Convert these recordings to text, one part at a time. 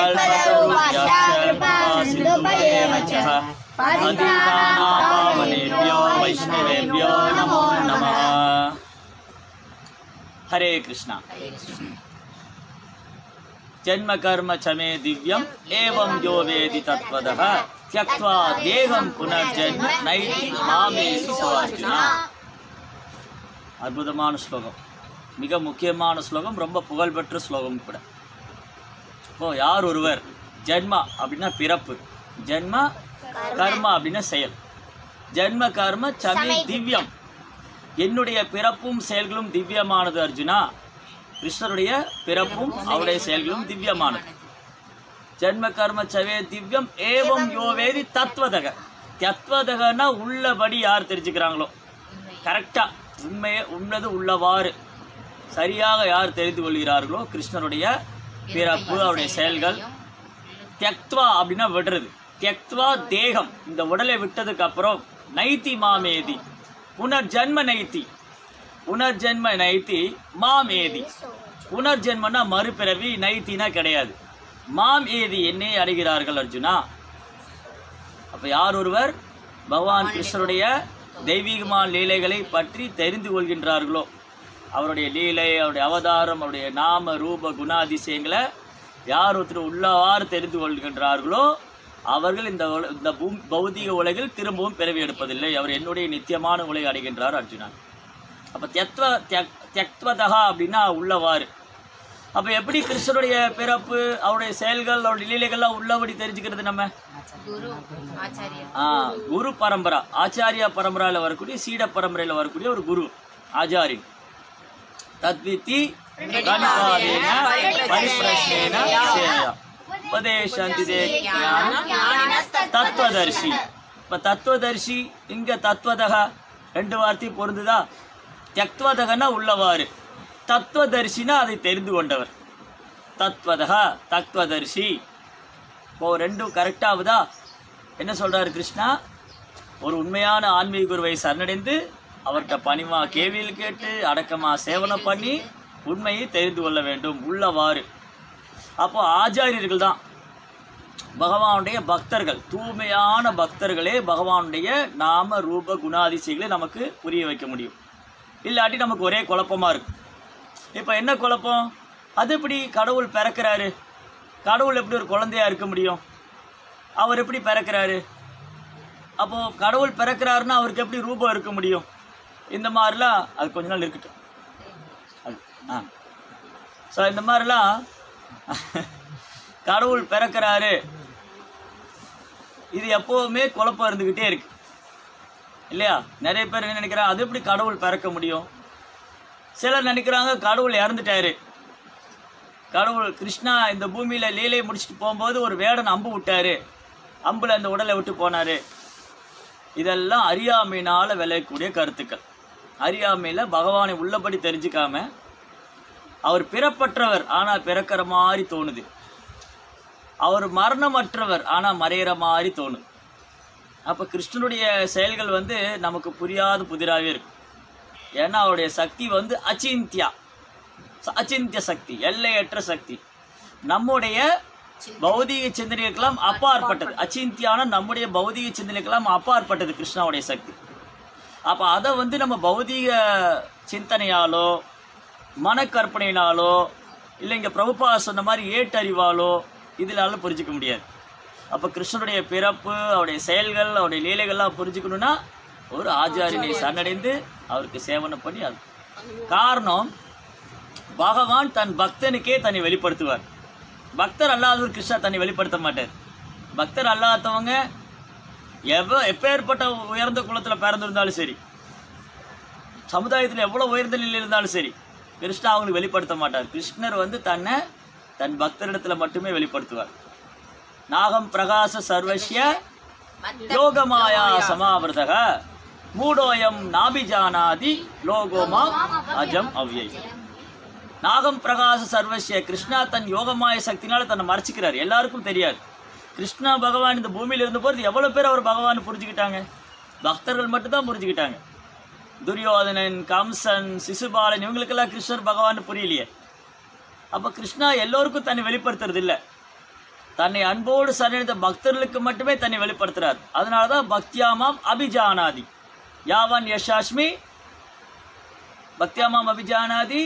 कल्पतरुभ्यश्च सिन्धुभ्येव च पतितानां पावनेभ्यो वैष्णवेभ्यो नमो नमः हरे कृष्णा जन्म कर्म च मे दिव्यम् एवं यो वेदि तत्त्वतः त्यक्त्वा देहं पुनर्जन्म नैति मामेति सोऽर्जुना அற்புதமான ஸ்லோகம் மிக முக்கியமான ஸ்லோகம் ரொம்ப புகழ்பெற்ற ஸ்லோகம் கூட இப்போ யார் ஒருவர் ஜென்மா அப்படின்னா பிறப்பு ஜென்மா கர்மா அப்படின்னா செயல் ஜென்ம கர்ம சமே திவ்யம் என்னுடைய பிறப்பும் செயல்களும் திவ்யமானது அர்ஜுனா கிருஷ்ணருடைய பிறப்பும் அவருடைய செயல்களும் திவ்யமானது ஜென்ம கர்ம சவே திவ்யம் ஏவம் யோவேதி தத்வதக தத்வதகன்னா உள்ளபடி யார் தெரிஞ்சுக்கிறாங்களோ கரெக்டா உண்மையை உண்மது உள்ளவாறு சரியாக யார் தெரிந்து கொள்கிறார்களோ கிருஷ்ணருடைய பிறப்பு அவருடைய செயல்கள் தியக்த்வா அப்படின்னா விடுறது தியக்த்வா தேகம் இந்த உடலை விட்டதுக்கு அப்புறம் நைத்தி மாமேதி புனர்ஜன்ம நைத்தி புனர்ஜன்ம நைத்தி மாமேதி புனர்ஜென்மனா மறுபிறவி நைத்தினா கிடையாது மாம் ஏதி என்னை அடைகிறார்கள் அர்ஜுனா அப்ப யார் ஒருவர் பகவான் கிருஷ்ணருடைய தெய்வீகமான லீலைகளை பற்றி தெரிந்து கொள்கின்றார்களோ அவருடைய லீலை அவருடைய அவதாரம் அவருடைய நாம ரூப குணாதிசயங்களை யார் ஒருத்தர் உள்ளவாறு தெரிந்து கொள்கின்றார்களோ அவர்கள் இந்த உல- இந்த பூம் பௌதிக உலகில் திரும்பவும் பிறவி எடுப்பதில்லை அவர் என்னுடைய நித்தியமான உலகை அடைகின்றார் அர்ஜுனா அப்ப தியத்வ தியக்- தியக்த்வதகா அப்படின்னா உள்ளவாறு அப்ப எப்படி கிருஷ்ணருடைய பிறப்பு அவருடைய செயல்கள் அவருடைய லீலைகள்லாம் உள்ளபடி தெரிஞ்சுக்கிறது நம்ம குரு ஆச்சாரியர் ஆ, குரு பரம்பரா ஆச்சாரியா பரம்பரால வரக்கூடிய சீட பரம்பரையில வரக்கூடிய ஒரு குரு ஆச்சாரி தத்வித்தி கணிபாதேன பரிப்பிரஷ்னேன சேயா உபதேசந்தி தே ஞானம் தத்துவதர்ஷி இப்ப தத்துவதர்ஷி இங்க தத்துவதக ரெண்டு வார்த்தை பொருந்துதா தியக்துவதகனா உள்ளவாறு தத்துவதர்ஷினா அதை தெரிந்து கொண்டவர் தத்வதக தத்துவதர்ஷி இப்போ ரெண்டும் கரெக்டாகுதா என்ன சொல்றாரு கிருஷ்ணா ஒரு உண்மையான ஆன்மீக குருவை சரணடைந்து அவர்கிட்ட பணிவா கேள்வியில் கேட்டு அடக்கமா சேவனை பண்ணி உண்மையை தெரிந்து கொள்ள வேண்டும் உள்ளவாறு அப்போ ஆச்சாரியர்கள் தான் பகவானுடைய பக்தர்கள் தூய்மையான பக்தர்களே பகவானுடைய நாம ரூப குணாதிசயங்களை நமக்கு புரிய வைக்க முடியும் இல்லாட்டி நமக்கு ஒரே குழப்பமா இருக்கு இப்போ என்ன குழப்பம் அது எப்படி கடவுள் பிறக்கிறாரு கடவுள் எப்படி ஒரு குழந்தையா இருக்க முடியும் அவர் எப்படி பிறக்கிறாரு அப்போ கடவுள் பிறக்கிறாருன்னா அவருக்கு எப்படி ரூபம் இருக்க முடியும் இந்த மாதிரிலாம் அது கொஞ்ச நாள் இருக்கட்டும் அது ஆ ஸோ இந்த மாதிரிலாம் கடவுள் பிறக்கிறாரு இது எப்போவுமே குழப்பம் இருந்துக்கிட்டே இருக்கு இல்லையா நிறைய பேர் என்ன நினைக்கிறாங்க அது எப்படி கடவுள் பிறக்க முடியும் சிலர் நினைக்கிறாங்க கடவுள் இறந்துட்டாரு கடவுள் கிருஷ்ணா இந்த பூமியில லீலையை முடிச்சுட்டு போகும்போது ஒரு வேடன் அம்பு விட்டாரு அம்புல அந்த உடலை விட்டு போனாரு இதெல்லாம் அறியாமையினால விளையக்கூடிய கருத்துக்கள் அறியாமையில பகவானை உள்ளபடி தெரிஞ்சுக்காம அவர் பிறப்பற்றவர் ஆனா பிறக்கிற மாதிரி தோணுது அவர் மரணமற்றவர் ஆனா மறையிற மாதிரி தோணுது அப்ப கிருஷ்ணனுடைய செயல்கள் வந்து நமக்கு புரியாத புதிராகவே இருக்கு ஏன்னா அவருடைய சக்தி வந்து அச்சிந்தியா ச- அச்சிந்திய சக்தி எல்லையற்ற சக்தி நம்முடைய பௌதிக சிந்தனைக்கெல்லாம் அப்பாற்பட்டது அச்சிந்தியான நம்முடைய பௌதிக சிந்தனைக்கெல்லாம் அப்பாற்பட்டது கிருஷ்ணாவுடைய சக்தி அப்போ அதை வந்து நம்ம பௌதிக சிந்தனையாலோ மனக்கற்பனையினாலோ இல்லை இங்கே பிரபுபா சொன்ன மாதிரி ஏட்டறிவாலோ இதனால புரிஞ்சுக்க முடியாது அப்போ கிருஷ்ணனுடைய பிறப்பு அவருடைய செயல்கள் அவருடைய லீலைகள்லாம் புரிஞ்சுக்கணும்னா ஒரு ஆச்சாரியனை சரணடைந்து அவருக்கு சேவனை பண்ணி அது காரணம் பகவான் தன் பக்தனுக்கே தன்னை வெளிப்படுத்துவார் பக்தர் அல்லாதவர் கிருஷ்ணா தன்னை வெளிப்படுத்த மாட்டார் பக்தர் அல்லாதவங்க எவ்வளோ எப்பேற்பட்ட உயர்ந்த குலத்தில் பிறந்திருந்தாலும் சரி சமுதாயத்தில் எவ்வளோ உயர்ந்த நிலையில் இருந்தாலும் சரி கிருஷ்ணா அவங்களுக்கு வெளிப்படுத்த மாட்டார் கிருஷ்ணர் வந்து தன்னை தன் பக்தரிடத்துல மட்டுமே வெளிப்படுத்துவார் நாகம் பிரகாச சர்வஸ்ய யோகமாயா சமாவிரதக மூடோயம் நாபிஜானாதி லோகோமா அஜம் அவ்யை நாகம் பிரகாச சர்வஸ்ய கிருஷ்ணா தன் யோகமாய சக்தினால தன்னை மறைச்சிக்கிறார் எல்லாருக்கும் தெரியாது கிருஷ்ணா பகவான் இந்த பூமியில இருந்த போது எவ்வளவு பேர் அவர் பகவான் புரிஞ்சுக்கிட்டாங்க பக்தர்கள் மட்டும்தான் புரிஞ்சுக்கிட்டாங்க துரியோதனன் கம்சன் சிசுபாலன் இவங்களுக்கெல்லாம் கிருஷ்ணர் பகவான் புரியலையே அப்ப கிருஷ்ணா எல்லோருக்கும் தன்னை வெளிப்படுத்துறது இல்ல தன்னை அன்போடு சரணித்த பக்தர்களுக்கு மட்டுமே தன்னை வெளிப்படுத்துறார் அதனால தான் பக்தியாமாம் அபிஜானாதி யாவான் யஷாஸ்மி பக்தியாமாம் அபிஜானாதி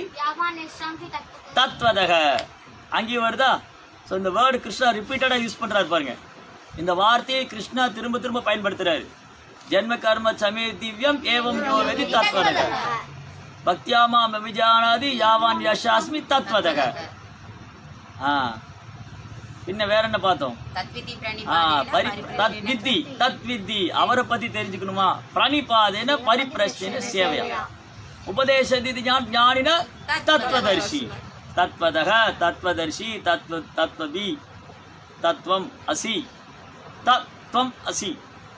தத்வதக அங்கேயும் வருதா ஸோ இந்த வேர்டு கிருஷ்ணா ரிப்பீட்டடாக யூஸ் பண்ணுறாரு பாருங்க இந்த வார்த்தையை கிருஷ்ணா திரும்ப திரும்ப பயன்படுத்துறாரு ஜென்ம கர்ம சமே திவ்யம் ஏவம் யோவதி தத்வதக பக்தியாமாம் அபிஜானாதி யாவான் யஷாஸ்மி தத்வதக ஆ பின்ன வேற என்ன பார்த்தோம் தத்விதி ஆ பரி பிரணிபாதேன தத் வித்தி தத் வித்தி அவரை பத்தி தெரிஞ்சுக்கணுமா பிரணிபாதேன பரிப்பிரஷ்டேன சேவையா உபதேசதி ஞான் ஞானின தத்வதர்ஷி தத்வதக தத்வதர்ஷி தத்வ தத்வதி தத்துவம் அசி தத்துவம் அசி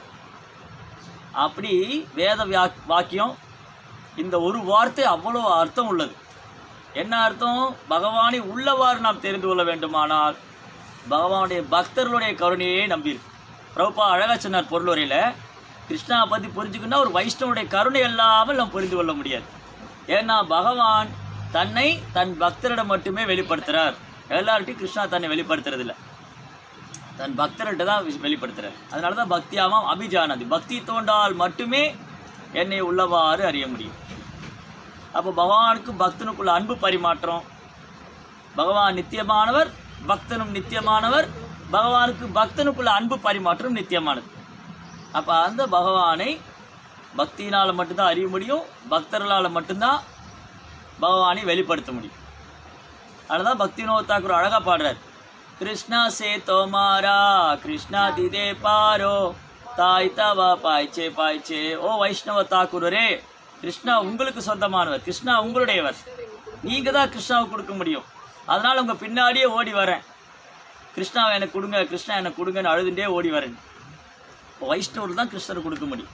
அப்படி வேத வியா- வாக்கியம் இந்த ஒரு வார்த்தை அவ்வளோ அர்த்தம் உள்ளது என்ன அர்த்தம் பகவானை உள்ளவாறு நாம் தெரிந்து கொள்ள வேண்டுமானால் பகவானுடைய பக்தர்களுடைய கருணையே நம்பியிருக்கு பிரபுபா அழகா சொன்னார் பொருளுரையில் கிருஷ்ணா பற்றி புரிஞ்சுக்கணும்னா ஒரு வைஷ்ணவனுடைய கருணை இல்லாமல் நாம் புரிந்து கொள்ள முடியாது ஏன்னா பகவான் தன்னை தன் பக்தரிடம் மட்டுமே வெளிப்படுத்துறார் எல்லார்ட்டையும் கிருஷ்ணா தன்னை வெளிப்படுத்துறது இல்ல தன் பக்தர்கிட்ட தான் வி- வெளிப்படுத்துறார் அதனால தான் பக்தியாமாம் அபிஜானது பக்தி தோண்டால் மட்டுமே என்னை உள்ளவாறு அறிய முடியும் அப்போ பகவானுக்கு பக்தனுக்குள்ள அன்பு பரிமாற்றம் பகவான் நித்தியமானவர் பக்தனும் நித்தியமானவர் பகவானுக்கு பக்தனுக்குள்ள அன்பு பரிமாற்றம் நித்தியமானது அப்போ அந்த பகவானை பக்தியினால் மட்டும்தான் அறிய முடியும் பக்தர்களால் மட்டும்தான் பகவானை வெளிப்படுத்த முடியும் அதனால பக்தி தாக்கூர் அழகாக பாடுறார் கிருஷ்ணா சே தோமாரா கிருஷ்ணா திதே பாரோ தாய் தவா பாய்ச்சே பாய்ச்சே ஓ வைஷ்ணவ தாக்கூரரே கிருஷ்ணா உங்களுக்கு சொந்தமானவர் கிருஷ்ணா உங்களுடையவர் நீங்கள் தான் கிருஷ்ணாவுக்கு கொடுக்க முடியும் அதனால் உங்கள் பின்னாடியே ஓடி வரேன் கிருஷ்ணாவை எனக்கு கொடுங்க கிருஷ்ணா எனக்கு கொடுங்கன்னு அழுதுண்டே ஓடி வரேன் இப்போ வைஷ்ணவர் தான் கிருஷ்ணர் கொடுக்க முடியும்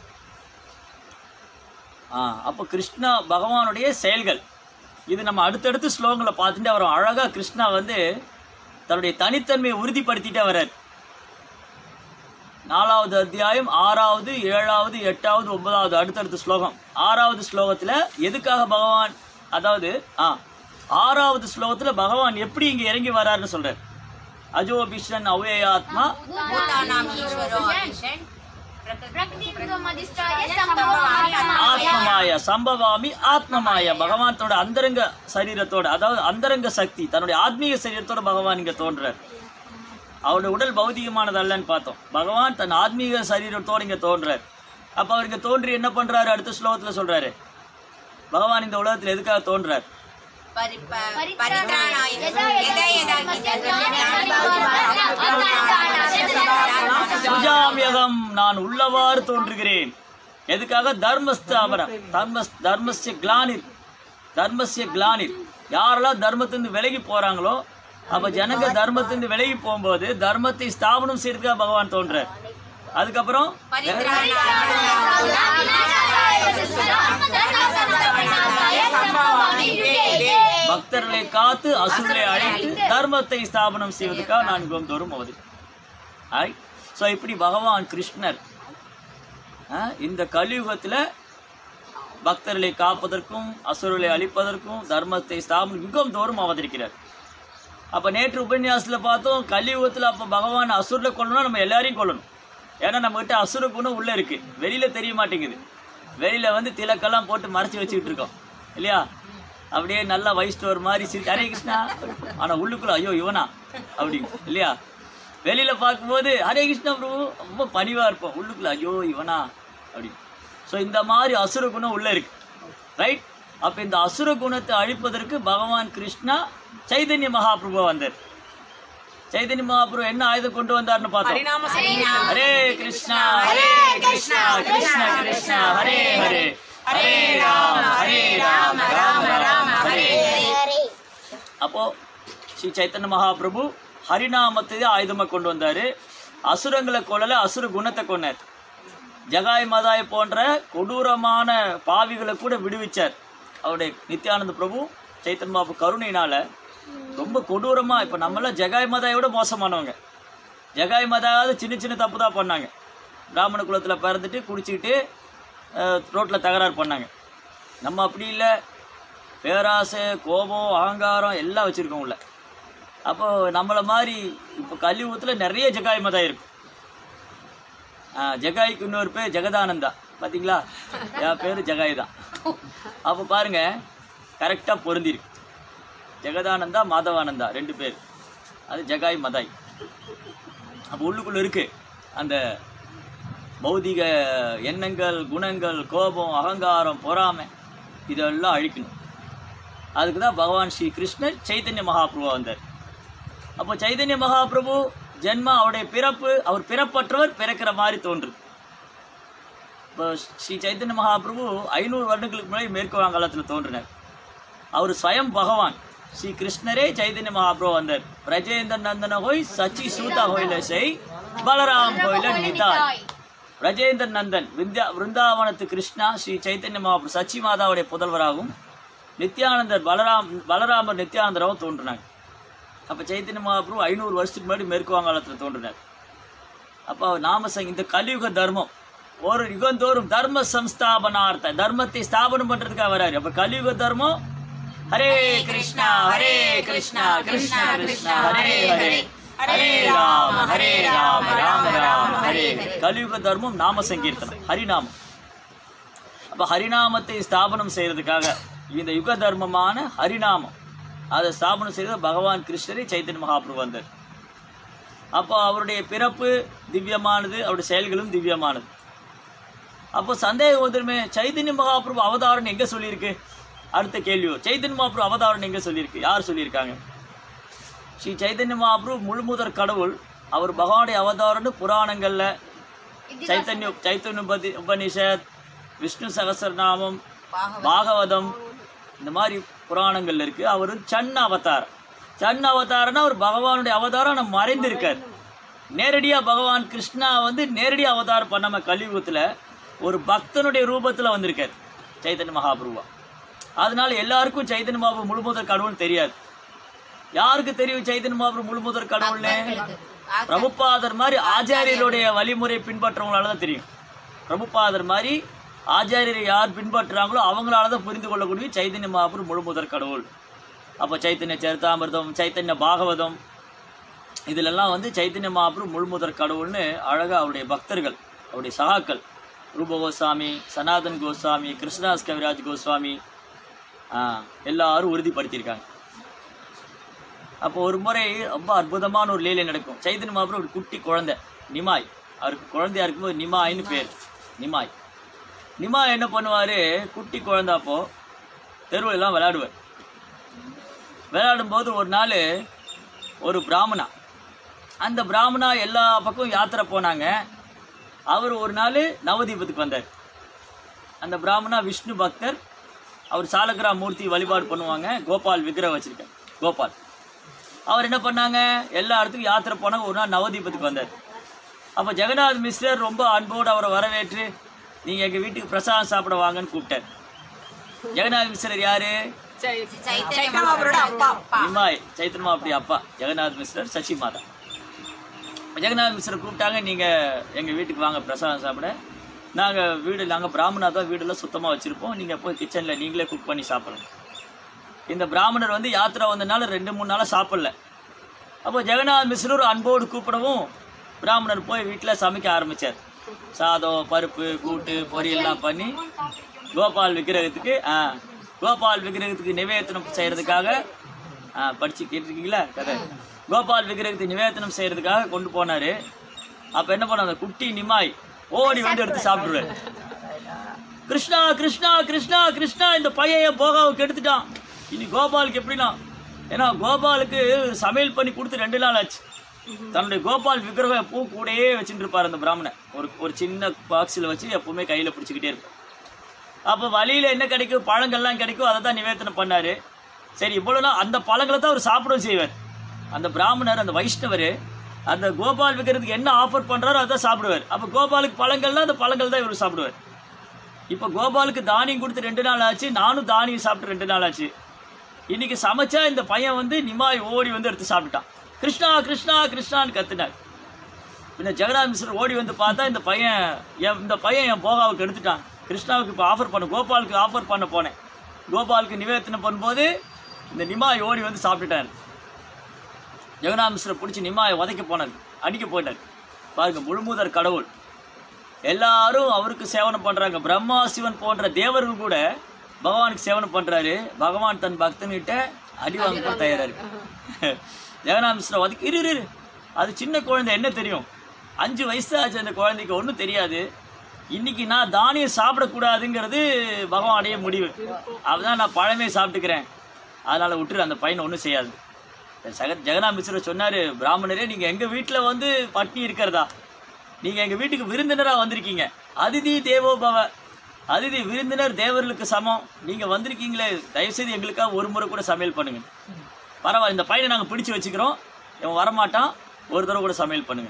ஆ அப்போ கிருஷ்ணா பகவானுடைய செயல்கள் இது நம்ம அடுத்தடுத்து ஸ்லோகங்களை பார்த்துட்டு அவர் அழகாக கிருஷ்ணா வந்து தன்னுடைய தனித்தன்மையை உறுதிப்படுத்திட்டே வர்றார் நாலாவது அத்தியாயம் ஆறாவது ஏழாவது எட்டாவது ஒன்பதாவது அடுத்தடுத்த ஸ்லோகம் ஆறாவது ஸ்லோகத்தில் எதுக்காக பகவான் அதாவது ஆ ஆறாவது ஸ்லோகத்தில் பகவான் எப்படி இங்கே இறங்கி வராருன்னு சொல்றார் அஜோபிஷன் அவ்யயாத்மா பூதானாம் ஈஸ்வரோ அபிஷன் ஆத்மமாய சம்பவாமி ஆத்மமாய பகவான் தன்னோட அந்தரங்க சரீரத்தோட அதாவது அந்தரங்க சக்தி தன்னுடைய ஆத்மீக சரீரத்தோட பகவான் இங்க தோன்றார் அவருடைய உடல் பௌதிகமானது அல்லன்னு பார்த்தோம் பகவான் தன் ஆத்மீக சரீரத்தோட இங்க தோன்றார் அப்ப அவர் இங்க தோன்றி என்ன பண்றாரு அடுத்த ஸ்லோகத்துல சொல்றாரு பகவான் இந்த உலகத்துல எதுக்காக தோன்றார் பரி- ப- பரித்ராணாய எதை எதை சுஜாமியகம் நான் உள்ளவாறு தோன்றுகிறேன் எதுக்காக தர்மஸ்தாபனம் தர்மஸ் தர்மஸ்ய கிளானிர் தர்மஸ்ய கிளானிர் யாரெல்லாம் தர்மத்திலிருந்து விலகி போறாங்களோ அப்ப ஜனங்க தர்மத்திலிருந்து விலகி போகும்போது தர்மத்தை ஸ்தாபனம் செய்யறதுக்காக பகவான் தோன்றார் அதுக்கப்புறம் பக்தர்களை காத்து அசுரரை அழைத்து தர்மத்தை ஸ்தாபனம் செய்வதற்காக நான் கோம்தோறும் அவதி ஆய் ஸோ இப்படி பகவான் கிருஷ்ணர் ஆ, இந்த கலியுகத்தில் பக்தர்களை காப்பதற்கும் அசுரர்களை அழிப்பதற்கும் தர்மத்தை ஸ்தாபனம் யுகம் தோறும் அவதரிக்கிறார் அப்போ நேற்று உபன்யாசத்தில் பார்த்தோம் கலியுகத்தில் அப்போ பகவான் அசுரில் கொல்லணும்னா நம்ம எல்லாரையும் கொல்லணும் ஏன்னா நம்மகிட்ட அசுர குணம் உள்ளே இருக்குது வெளியில் தெரிய மாட்டேங்குது வெளியில் வந்து திலக்கெல்லாம் போட்டு மறைச்சி வச்சுக்கிட்டு இருக்கோம் இல்லையா அப்படியே நல்லா வயசு ஒரு மாதிரி சிரி ஹரே கிருஷ்ணா ஆனால் உள்ளுக்குள்ள ஐயோ இவனா அப்படி இல்லையா வெளியில் பார்க்கும்போது ஹரே கிருஷ்ணா பிரபு ரொம்ப பணிவாக இருப்போம் உள்ளுக்குள்ள ஐயோ இவனா அப்படி ஸோ இந்த மாதிரி அசுர குணம் உள்ளே இருக்கு ரைட் அப்போ இந்த அசுர குணத்தை அழிப்பதற்கு பகவான் கிருஷ்ணா சைதன்ய மகாபிரபு வந்தார் சைதன்ய மகாபிரபு என்ன ஆயுதம் கொண்டு வந்தார்னு பார்த்தோம் ஹரே கிருஷ்ணா ஹரே கிருஷ்ணா கிருஷ்ண கிருஷ்ணா ஹரே ஹரே ஹரே ராம ஹரே ராம ராம ராம ஹரே அப்போ ஸ்ரீ சைத்தன்ய மகாபிரபு ஹரிநாமத்தை ஆயுதமாக கொண்டு வந்தார் அசுரங்களை கொல்லல அசுர குணத்தை கொண்டார் ஜகாய் மதாய் போன்ற கொடூரமான பாவிகளை கூட விடுவிச்சார் அவருடைய நித்யானந்த பிரபு சைத்தன்ய மகாபு கருணையினால ரொம்ப கொடூரமா இப்போ நம்மளாம் ஜகாய் மதாயை விட மோசமானவங்க ஜகாய் மதாவது சின்ன சின்ன தப்பு தான் பண்ணாங்க பிராமண குலத்தில் பிறந்துட்டு குடிச்சிக்கிட்டு ரோட்டில் தகராறு பண்ணாங்க நம்ம அப்படி இல்லை பேராசை கோபம் அகங்காரம் எல்லாம் வச்சுருக்கோம் உள்ள அப்போ நம்மளை மாதிரி இப்போ கலியுகத்தில் நிறைய ஜகாய் மதம் இருக்கு ஆ, ஜகாய்க்கு இன்னொரு பேர் ஜெகதானந்தா பார்த்தீங்களா என் பேர் ஜகாய் தான் அப்போ பாருங்க கரெக்டாக பொருந்திருக்கு ஜெகதானந்தா மாதவானந்தா ரெண்டு பேர் அது ஜகாய் மதாய் அப்போ உள்ளுக்குள்ள இருக்கு அந்த பௌதிக எண்ணங்கள் குணங்கள் கோபம் அகங்காரம் பொறாமை இதெல்லாம் அழிக்கணும் அதுக்கு தான் பகவான் ஸ்ரீ கிருஷ்ணர் சைத்தன்ய மகாபிரபு வந்தார் அப்போ சைதன்ய மகாபிரபு ஜென்மா அவருடைய பிறப்பு அவர் பிறப்பற்றவர் பிறக்கிற மாதிரி தோன்றுது இப்போ ஸ்ரீ சைத்தன்ய மகாபிரபு ஐநூறு வருடங்களுக்கு முன்னாடி மேற்கு வங்காளத்தில் தோன்றினார் அவர் ஸ்வயம் பகவான் ஸ்ரீ கிருஷ்ணரே சைதன்ய மகாபிரபு வந்தார் பிரஜேந்திர நந்தன ஹோய் சச்சி சூதா ஹோயில செய் பலராம் ஹோயில நிதாய் பிரஜேந்திர நந்தன் வித்யா விருந்தாவனத்து கிருஷ்ணா ஸ்ரீ சைத்தன்ய மகாபிரபு சச்சி மாதாவுடைய புதல்வராகவும் நித்யானந்தர் பலராம் பலராமர் நித்யானந்தராகவும் தோன்றினாங்க அப்போ சைத்தன்ய மகாபிரபு ஐநூறு வருஷத்துக்கு முன்னாடி மேற்கு வங்காளத்தில் தோன்றினார் அப்போ நாம சங் இந்த கலியுக தர்மம் ஒரு யுகந்தோறும் தர்ம சம்ஸ்தாபனார்த்த தர்மத்தை ஸ்தாபனம் பண்றதுக்காக வராரு அப்ப கலியுக தர்மம் ஹரே கிருஷ்ணா ஹரே கிருஷ்ணா கிருஷ்ணா கிருஷ்ணா ஹரே ஹரே ஹரே ராம ஹரே ராம ராம ராம ஹரே ஹரே. கலியுக தர்மம் நாம சங்கீர்த்தனம் ஹரிநாமம் அப்ப ஹரிநாமத்தை ஸ்தாபனம் செய்யறதுக்காக இந்த யுக தர்மமான ஹரிநாமம் அதை ஸ்தாபனம் செய்த பகவான் கிருஷ்ணரே சைத்தன்ய மகாபிரபு வந்தார் அப்போ அவருடைய பிறப்பு திவ்யமானது அவருடைய செயல்களும் திவ்யமானது அப்போ சந்தேகம் வந்துருமே சைத்தன்ய மகாபிரபு அவதாரம் எங்க சொல்லியிருக்கு அடுத்த கேள்வி வரும். சைத்தன்ய மகாபிரபு அவதாரம் எங்க சொல்லியிருக்கு யார் சொல்லியிருக்காங்க ஸ்ரீ சைத்தன்ய மகாபிரபு முழுமுதற் கடவுள் அவர் பகவானுடைய அவதாரம்னு புராணங்கள்ல சைத்தன்ய சைத்தன்ய உபதி உபனிஷத் விஷ்ணு சகசரநாமம் பாகவதம் இந்த மாதிரி புராணங்கள்ல இருக்கு அவர் சன் அவதாரம் சன் அவதாரம்னா அவர் பகவானுடைய அவதாரம் நம்ம மறைந்திருக்கார் நேரடியா பகவான் கிருஷ்ணா வந்து நேரடியா அவதாரம் பண்ணாம கலியுகத்துல ஒரு பக்தனுடைய ரூபத்துல வந்திருக்கார் சைத்தன்ய மகாபிரபுவா அதனால எல்லாருக்கும் சைத்தன்ய மகாபிரபு முழுமுதற் கடவுள்னு தெரியாது யாருக்கு தெரியும் சைத்தன்ய மகாபிரபு முழுமுதற் கடவுள்னு பிரபுபாதர் மாதிரி ஆச்சாரியருடைய வழிமுறை பின்பற்றவங்களால தான் தெரியும் பிரபுபாதர் மாதிரி ஆச்சாரியரை யார் பின்பற்றுறாங்களோ அவங்களால தான் புரிந்து கொள்ளக்கூடிய சைத்தன்ய மகாபுரு முழுமுதற் கடவுள் அப்போ சைத்தன்ய சரிதாமிர்தம் சைத்தன்ய பாகவதம் இதிலெல்லாம் வந்து சைத்தன்ய மகாபுரு முழுமுதற் கடவுள்னு அழகாக அவருடைய பக்தர்கள் அவருடைய சகாக்கள் ரூப கோஸ்வாமி சனாதன் கோஸ்வாமி கிருஷ்ணதாஸ் கவிராஜ் கோஸ்வாமி ஆ, எல்லாரும் உறுதிப்படுத்தியிருக்காங்க அப்போ ஒரு முறை ரொம்ப அற்புதமான ஒரு லீலை நடக்கும் சைத்தன்ய மகாபுரம் ஒரு குட்டி குழந்தை நிமாய் அவருக்கு குழந்தையா இருக்கும்போது நிமாய்னு பேர் நிமாய் நிமாய் என்ன பண்ணுவார் குட்டி குழந்தை அப்போ தெருவுல எல்லாம் விளையாடுவார் விளையாடும்போது ஒரு நாள் ஒரு பிராமணா அந்த பிராமணா எல்லா பக்கம் யாத்திரை போனாங்க அவர் ஒரு நாள் நவதீபத்துக்கு வந்தார் அந்த பிராமணா விஷ்ணு பக்தர் அவர் சாலக்கிரா மூர்த்தி வழிபாடு பண்ணுவாங்க கோபால் விக்கிரகம் வச்சிருக்கார் கோபால் அவர் என்ன பண்ணாங்க எல்லா இடத்துக்கும் யாத்திரை போனாங்க ஒரு நாள் நவதீபத்துக்கு வந்தார் அப்போ ஜெகநாத் மிஸ்ரர் ரொம்ப அன்போடு அவரை வரவேற்று நீங்கள் எங்கள் வீட்டுக்கு பிரசாதம் சாப்பிட வாங்கன்னு கூப்பிட்டார் ஜெகநாத் மிஸ்ரர் யாரு சைத்தன்ய மகாபுரோட அப்பா அப்பா நிமாய் சைத்தன்மா அப்படி அப்பா ஜெகநாத் மிஸ்ரர் சசி மாதா ஜெகநாத் மிஸ்ரர் கூப்பிட்டாங்க நீங்கள் எங்கள் வீட்டுக்கு வாங்க பிரசாதம் சாப்பிட நாங்கள் வீடு நாங்கள் பிராமணா தான் வீடெல்லாம் சுத்தமாக வச்சுருப்போம் நீங்கள் போய் கிச்சனில் நீங்களே குக் பண்ணி சாப்பிடணும் இந்த பிராமணர் வந்து யாத்திரை வந்தனால ரெண்டு மூணு நாளாக சாப்பிடல அப்போ ஜெகநாத் மிஸ்ரர் அன்போடு கூப்பிடவும் பிராமணர் போய் வீட்டில் சமைக்க ஆரம்பித்தார் சாதம் பருப்பு கூட்டு பொரியல்லாம் பண்ணி கோபால் விக்கிரகத்துக்கு ஆ கோபால் விக்கிரகத்துக்கு நிவேதனம் செய்கிறதுக்காக ஆ படித்து கேட்டிருக்கீங்களா கதை கோபால் விக்கிரகத்துக்கு நிவேதனம் செய்கிறதுக்காக கொண்டு போனார் அப்போ என்ன பண்ண அந்த குட்டி நிமாய் ஓடி வந்து எடுத்து சாப்பிட்ருவார் கிருஷ்ணா கிருஷ்ணா கிருஷ்ணா கிருஷ்ணா இந்த பையன் என் போகாவை கெடுத்துட்டான் இனி கோபாலுக்கு எப்படின்னா ஏன்னா கோபாலுக்கு சமையல் பண்ணி கொடுத்து ரெண்டு நாள் ஆச்சு தன்னுடைய கோபால் விக்கிரகம் எப்பவும் கூடயே வச்சுட்டு இருப்பார் அந்த பிராமணன் ஒரு ஒரு சின்ன பாக்ஸில் வச்சு எப்பவுமே கையில் பிடிச்சிக்கிட்டே இருப்பார் அப்போ வழியில் என்ன கிடைக்கும் பழங்கள்லாம் கிடைக்கும் அதை தான் நிவேதனம் பண்ணார் சரி இவ்வளோ நாள் அந்த பழங்களை தான் அவர் சாப்பிடவும் செய்வார் அந்த பிராமணர் அந்த வைஷ்ணவர் அந்த கோபால் விற்கிறதுக்கு என்ன ஆஃபர் பண்ணுறாரோ அதை தான் சாப்பிடுவார் அப்போ கோபாலுக்கு பழங்கள்னா அந்த பழங்கள் தான் இவர் சாப்பிடுவார் இப்போ கோபாலுக்கு தானியம் கொடுத்து ரெண்டு நாள் ஆச்சு நானும் தானியம் சாப்பிட்டு ரெண்டு நாள் ஆச்சு இன்னைக்கு சமைச்சா இந்த பையன் வந்து நிமாய் ஓடி வந்து எடுத்து சாப்பிட்டான் கிருஷ்ணா கிருஷ்ணா கிருஷ்ணான்னு கத்துனார் பின்ன ஜெகநாத் மிஸ்ரர் ஓடி வந்து பார்த்தா இந்த பையன் என் இந்த பையன் என் போகாவுக்கு எடுத்துட்டான் கிருஷ்ணாவுக்கு இப்போ ஆஃபர் பண்ண கோபாலுக்கு ஆஃபர் பண்ண போனேன் கோபாலுக்கு நிவேதனம் பண்ணும்போது இந்த நிமாய் ஓடி வந்து சாப்பிட்டுட்டார் ஜெகநாத மிஸ்ரை பிடிச்சி நிம்மாயை உதைக்க போனார் அடிக்க போயிட்டார் பாருங்க முழுமுதற் கடவுள் எல்லாரும் அவருக்கு சேவனம் பண்றாங்க பிரம்மா சிவன் போன்ற தேவர்கள் கூட பகவானுக்கு சேவனம் பண்றாரு பகவான் தன் பக்தன்கிட்ட அடி வாங்க கூட தயாரா இருக்கு ஜெகநாத மிஸ்ரை ஒதுக்கி இரு இரு, இரு அது சின்ன குழந்தை என்ன தெரியும் அஞ்சு வயசு ஆச்சு அந்த குழந்தைக்கு ஒன்றும் தெரியாது இன்னைக்கு நான் தானியம் சாப்பிடக்கூடாதுங்கிறது பகவானுடைய முடிவு அதுதான் நான் பழமே சாப்பிட்டுக்கிறேன் அதனால விட்டுரு அந்த பையனை ஒன்றும் செய்யாது சக ஜெகநாத் மிஸ்ர சொன்னாரு பிராமணரே நீங்க எங்க வீட்டுல வந்து பட்னி இருக்கிறதா நீங்க எங்க வீட்டுக்கு விருந்தினரா வந்திருக்கீங்க அதிதி தேவோ பவ அதிதி விருந்தினர் தேவர்களுக்கு சமம் நீங்க வந்திருக்கீங்களே தயவுசெய்து எங்களுக்காக ஒரு முறை கூட சமையல் பண்ணுங்க பரவாயில்ல இந்த பையனை நாங்க பிடிச்சு வச்சுக்கிறோம் இவன் வரமாட்டான் ஒரு தடவை கூட சமையல் பண்ணுங்க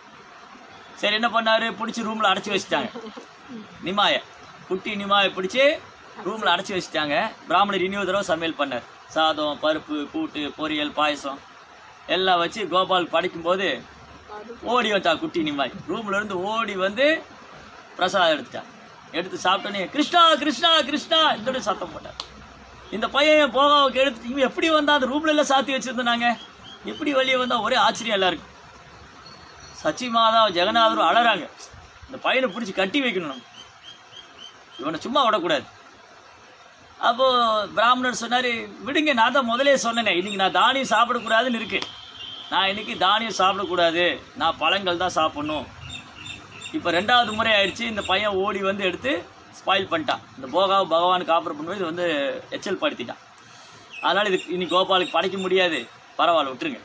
சரி என்ன பண்ணாரு பிடிச்சி ரூம்ல அடைச்சி வச்சுட்டாங்க நிமாய குட்டி நிமாயை பிடிச்சி ரூம்ல அடைச்சி வச்சுட்டாங்க பிராமணர் இனி ஒரு தடவை சமையல் பண்ணார் சாதம் பருப்பு கூட்டு பொரியல் பாயசம் எல்லாம் வச்சு கோபால் படைக்கும்போது ஓடி வந்தா குட்டி நிமாய் ரூம்ல இருந்து ஓடி வந்து பிரசாதம் எடுத்துட்டான் எடுத்து சாப்பிட்டோன்னே கிருஷ்ணா கிருஷ்ணா கிருஷ்ணா இதோட சத்தம் போட்டார் இந்த பையன் போகாவுக்கு எடுத்து இவன் எப்படி வந்தா அந்த ரூம்ல எல்லாம் சாத்தி வச்சிருந்தாங்க எப்படி வெளியே வந்தா ஒரே ஆச்சரியம் எல்லாருக்கும் சச்சி மாதா ஜெகநாதரும் அழறாங்க இந்த பையனை பிடிச்சி கட்டி வைக்கணும் நம்ம. இவனை சும்மா விடக்கூடாது அப்போ பிராமணர் சொன்னாரு விடுங்க நான் தான் முதலே சொன்னேனே இன்னைக்கு நான் தானியம் சாப்பிடக்கூடாதுன்னு இருக்கு நான் இன்னைக்கு தானியம் சாப்பிடக்கூடாது நான் பழங்கள் தான் சாப்பிடணும் இப்போ ரெண்டாவது முறை ஆயிடுச்சு இந்த பையன் ஓடி வந்து எடுத்து ஸ்பாயில் பண்ணிட்டான் இந்த போகாவை பகவானுக்கு ஆஃபர் பண்ணும்போது இது வந்து எச்சல் படுத்திட்டான் அதனால் இது இனி கோபாலுக்கு படைக்க முடியாது பரவாயில்ல விட்டுருங்க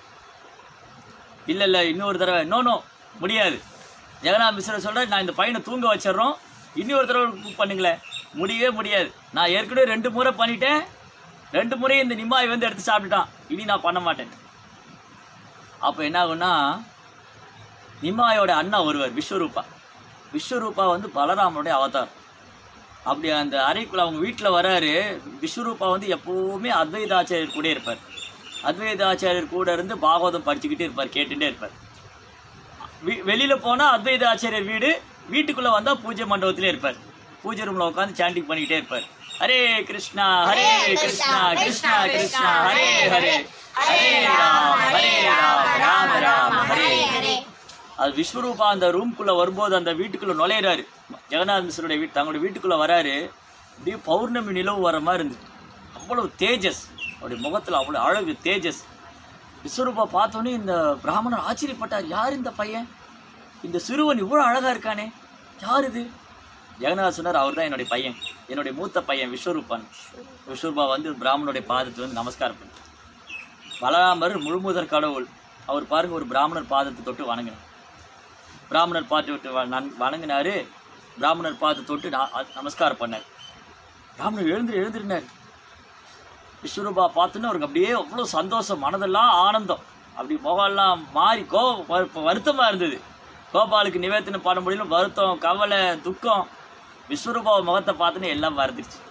இல்லை இல்லை இன்னொரு தடவை நோ நோ முடியாது ஜெகநாத் மிஸ்ர சொல்ற நான் இந்த பையனை தூங்க வச்சிடுறோம் இன்னொரு தடவை குக் பண்ணுங்களேன் முடியவே முடியாது நான் ஏற்கனவே ரெண்டு முறை பண்ணிட்டேன் ரெண்டு முறை இந்த நிம்மாய் வந்து எடுத்து சாப்பிட்டுட்டான் இனி நான் பண்ண மாட்டேன் அப்போ என்ன ஆகும்னா நிம்மாயோட அண்ணா ஒருவர் விஸ்வரூபா விஸ்வரூபா வந்து பலராமனுடைய அவதார் அப்படி அந்த அறைக்குள்ள அவங்க வீட்டில் வராரு விஸ்வரூபா வந்து எப்பவுமே அத்வைதாச்சாரியர் கூட இருப்பார் அத்வைதாச்சாரியர் கூட இருந்து பாகவதம் படிச்சுக்கிட்டே இருப்பார் கேட்டுட்டே இருப்பார் வீ- வெளியில போனா அத்வைத ஆச்சாரியர் வீடு வீட்டுக்குள்ள வந்தா பூஜை மண்டபத்திலே இருப்பார் பூஜை ரூம்ல உட்காந்து சாண்டிங் பண்ணிக்கிட்டே இருப்பார் ஹரே கிருஷ்ணா ஹரே கிருஷ்ணா கிருஷ்ணா கிருஷ்ணா ஹரே ஹரே ஹரே ராம் ஹரே ராம் ராம ராம ஹரே ஹரே அது விஸ்வரூபா அந்த ரூம்குள்ள வரும்போது அந்த வீட்டுக்குள்ள நுழையிறாரு ஜெகநாத் மிஸ்ருடைய வீட்டு தங்களுடைய வீட்டுக்குள்ள வராரு அப்படியே பௌர்ணமி நிலவு வர மாதிரி இருந்துச்சு அவ்வளவு தேஜஸ் அவருடைய முகத்துல அவ்வளவு அழகு தேஜஸ் விஸ்வரூபா பார்த்தோன்னே இந்த பிராமணர் ஆச்சரியப்பட்டார் யார் இந்த பையன் இந்த சிறுவன் இவ்வளோ அழகா இருக்கானே யார் இது ஜெகநாத் சொன்னார் அவர் தான் என்னுடைய பையன் என்னுடைய மூத்த பையன் விஸ்வரூபான் விஸ்வரூபா வந்து பிராமணனுடைய பாதத்தை வந்து நமஸ்காரம் பண்ணி பலராமர் முழுமுதற் கடவுள் அவர் பாருங்க ஒரு பிராமணர் பாதத்தை தொட்டு வணங்கினார் பிராமணர் பார்த்து விட்டு வ- நன்- வணங்கினாரு பிராமணர் பார்த்து தொட்டு நா- அ- நமஸ்காரம் பண்ணார் பிராமணர் எழுந்து எழுந்திருந்தார் விஸ்வரூபா பார்த்தோன்னே அவருக்கு அப்படியே அவ்வளோ சந்தோஷம் மனதெல்லாம் ஆனந்தம் அப்படி முகம்லாம் மாறி கோ வரு- வருத்தமா இருந்தது கோபாலுக்கு நிவேத்தனம் பண்ண முடியல வருத்தம் கவலை துக்கம் விஸ்வரூபா முகத்தை பார்த்தோன்னே எல்லாம் மறந்துடுச்சு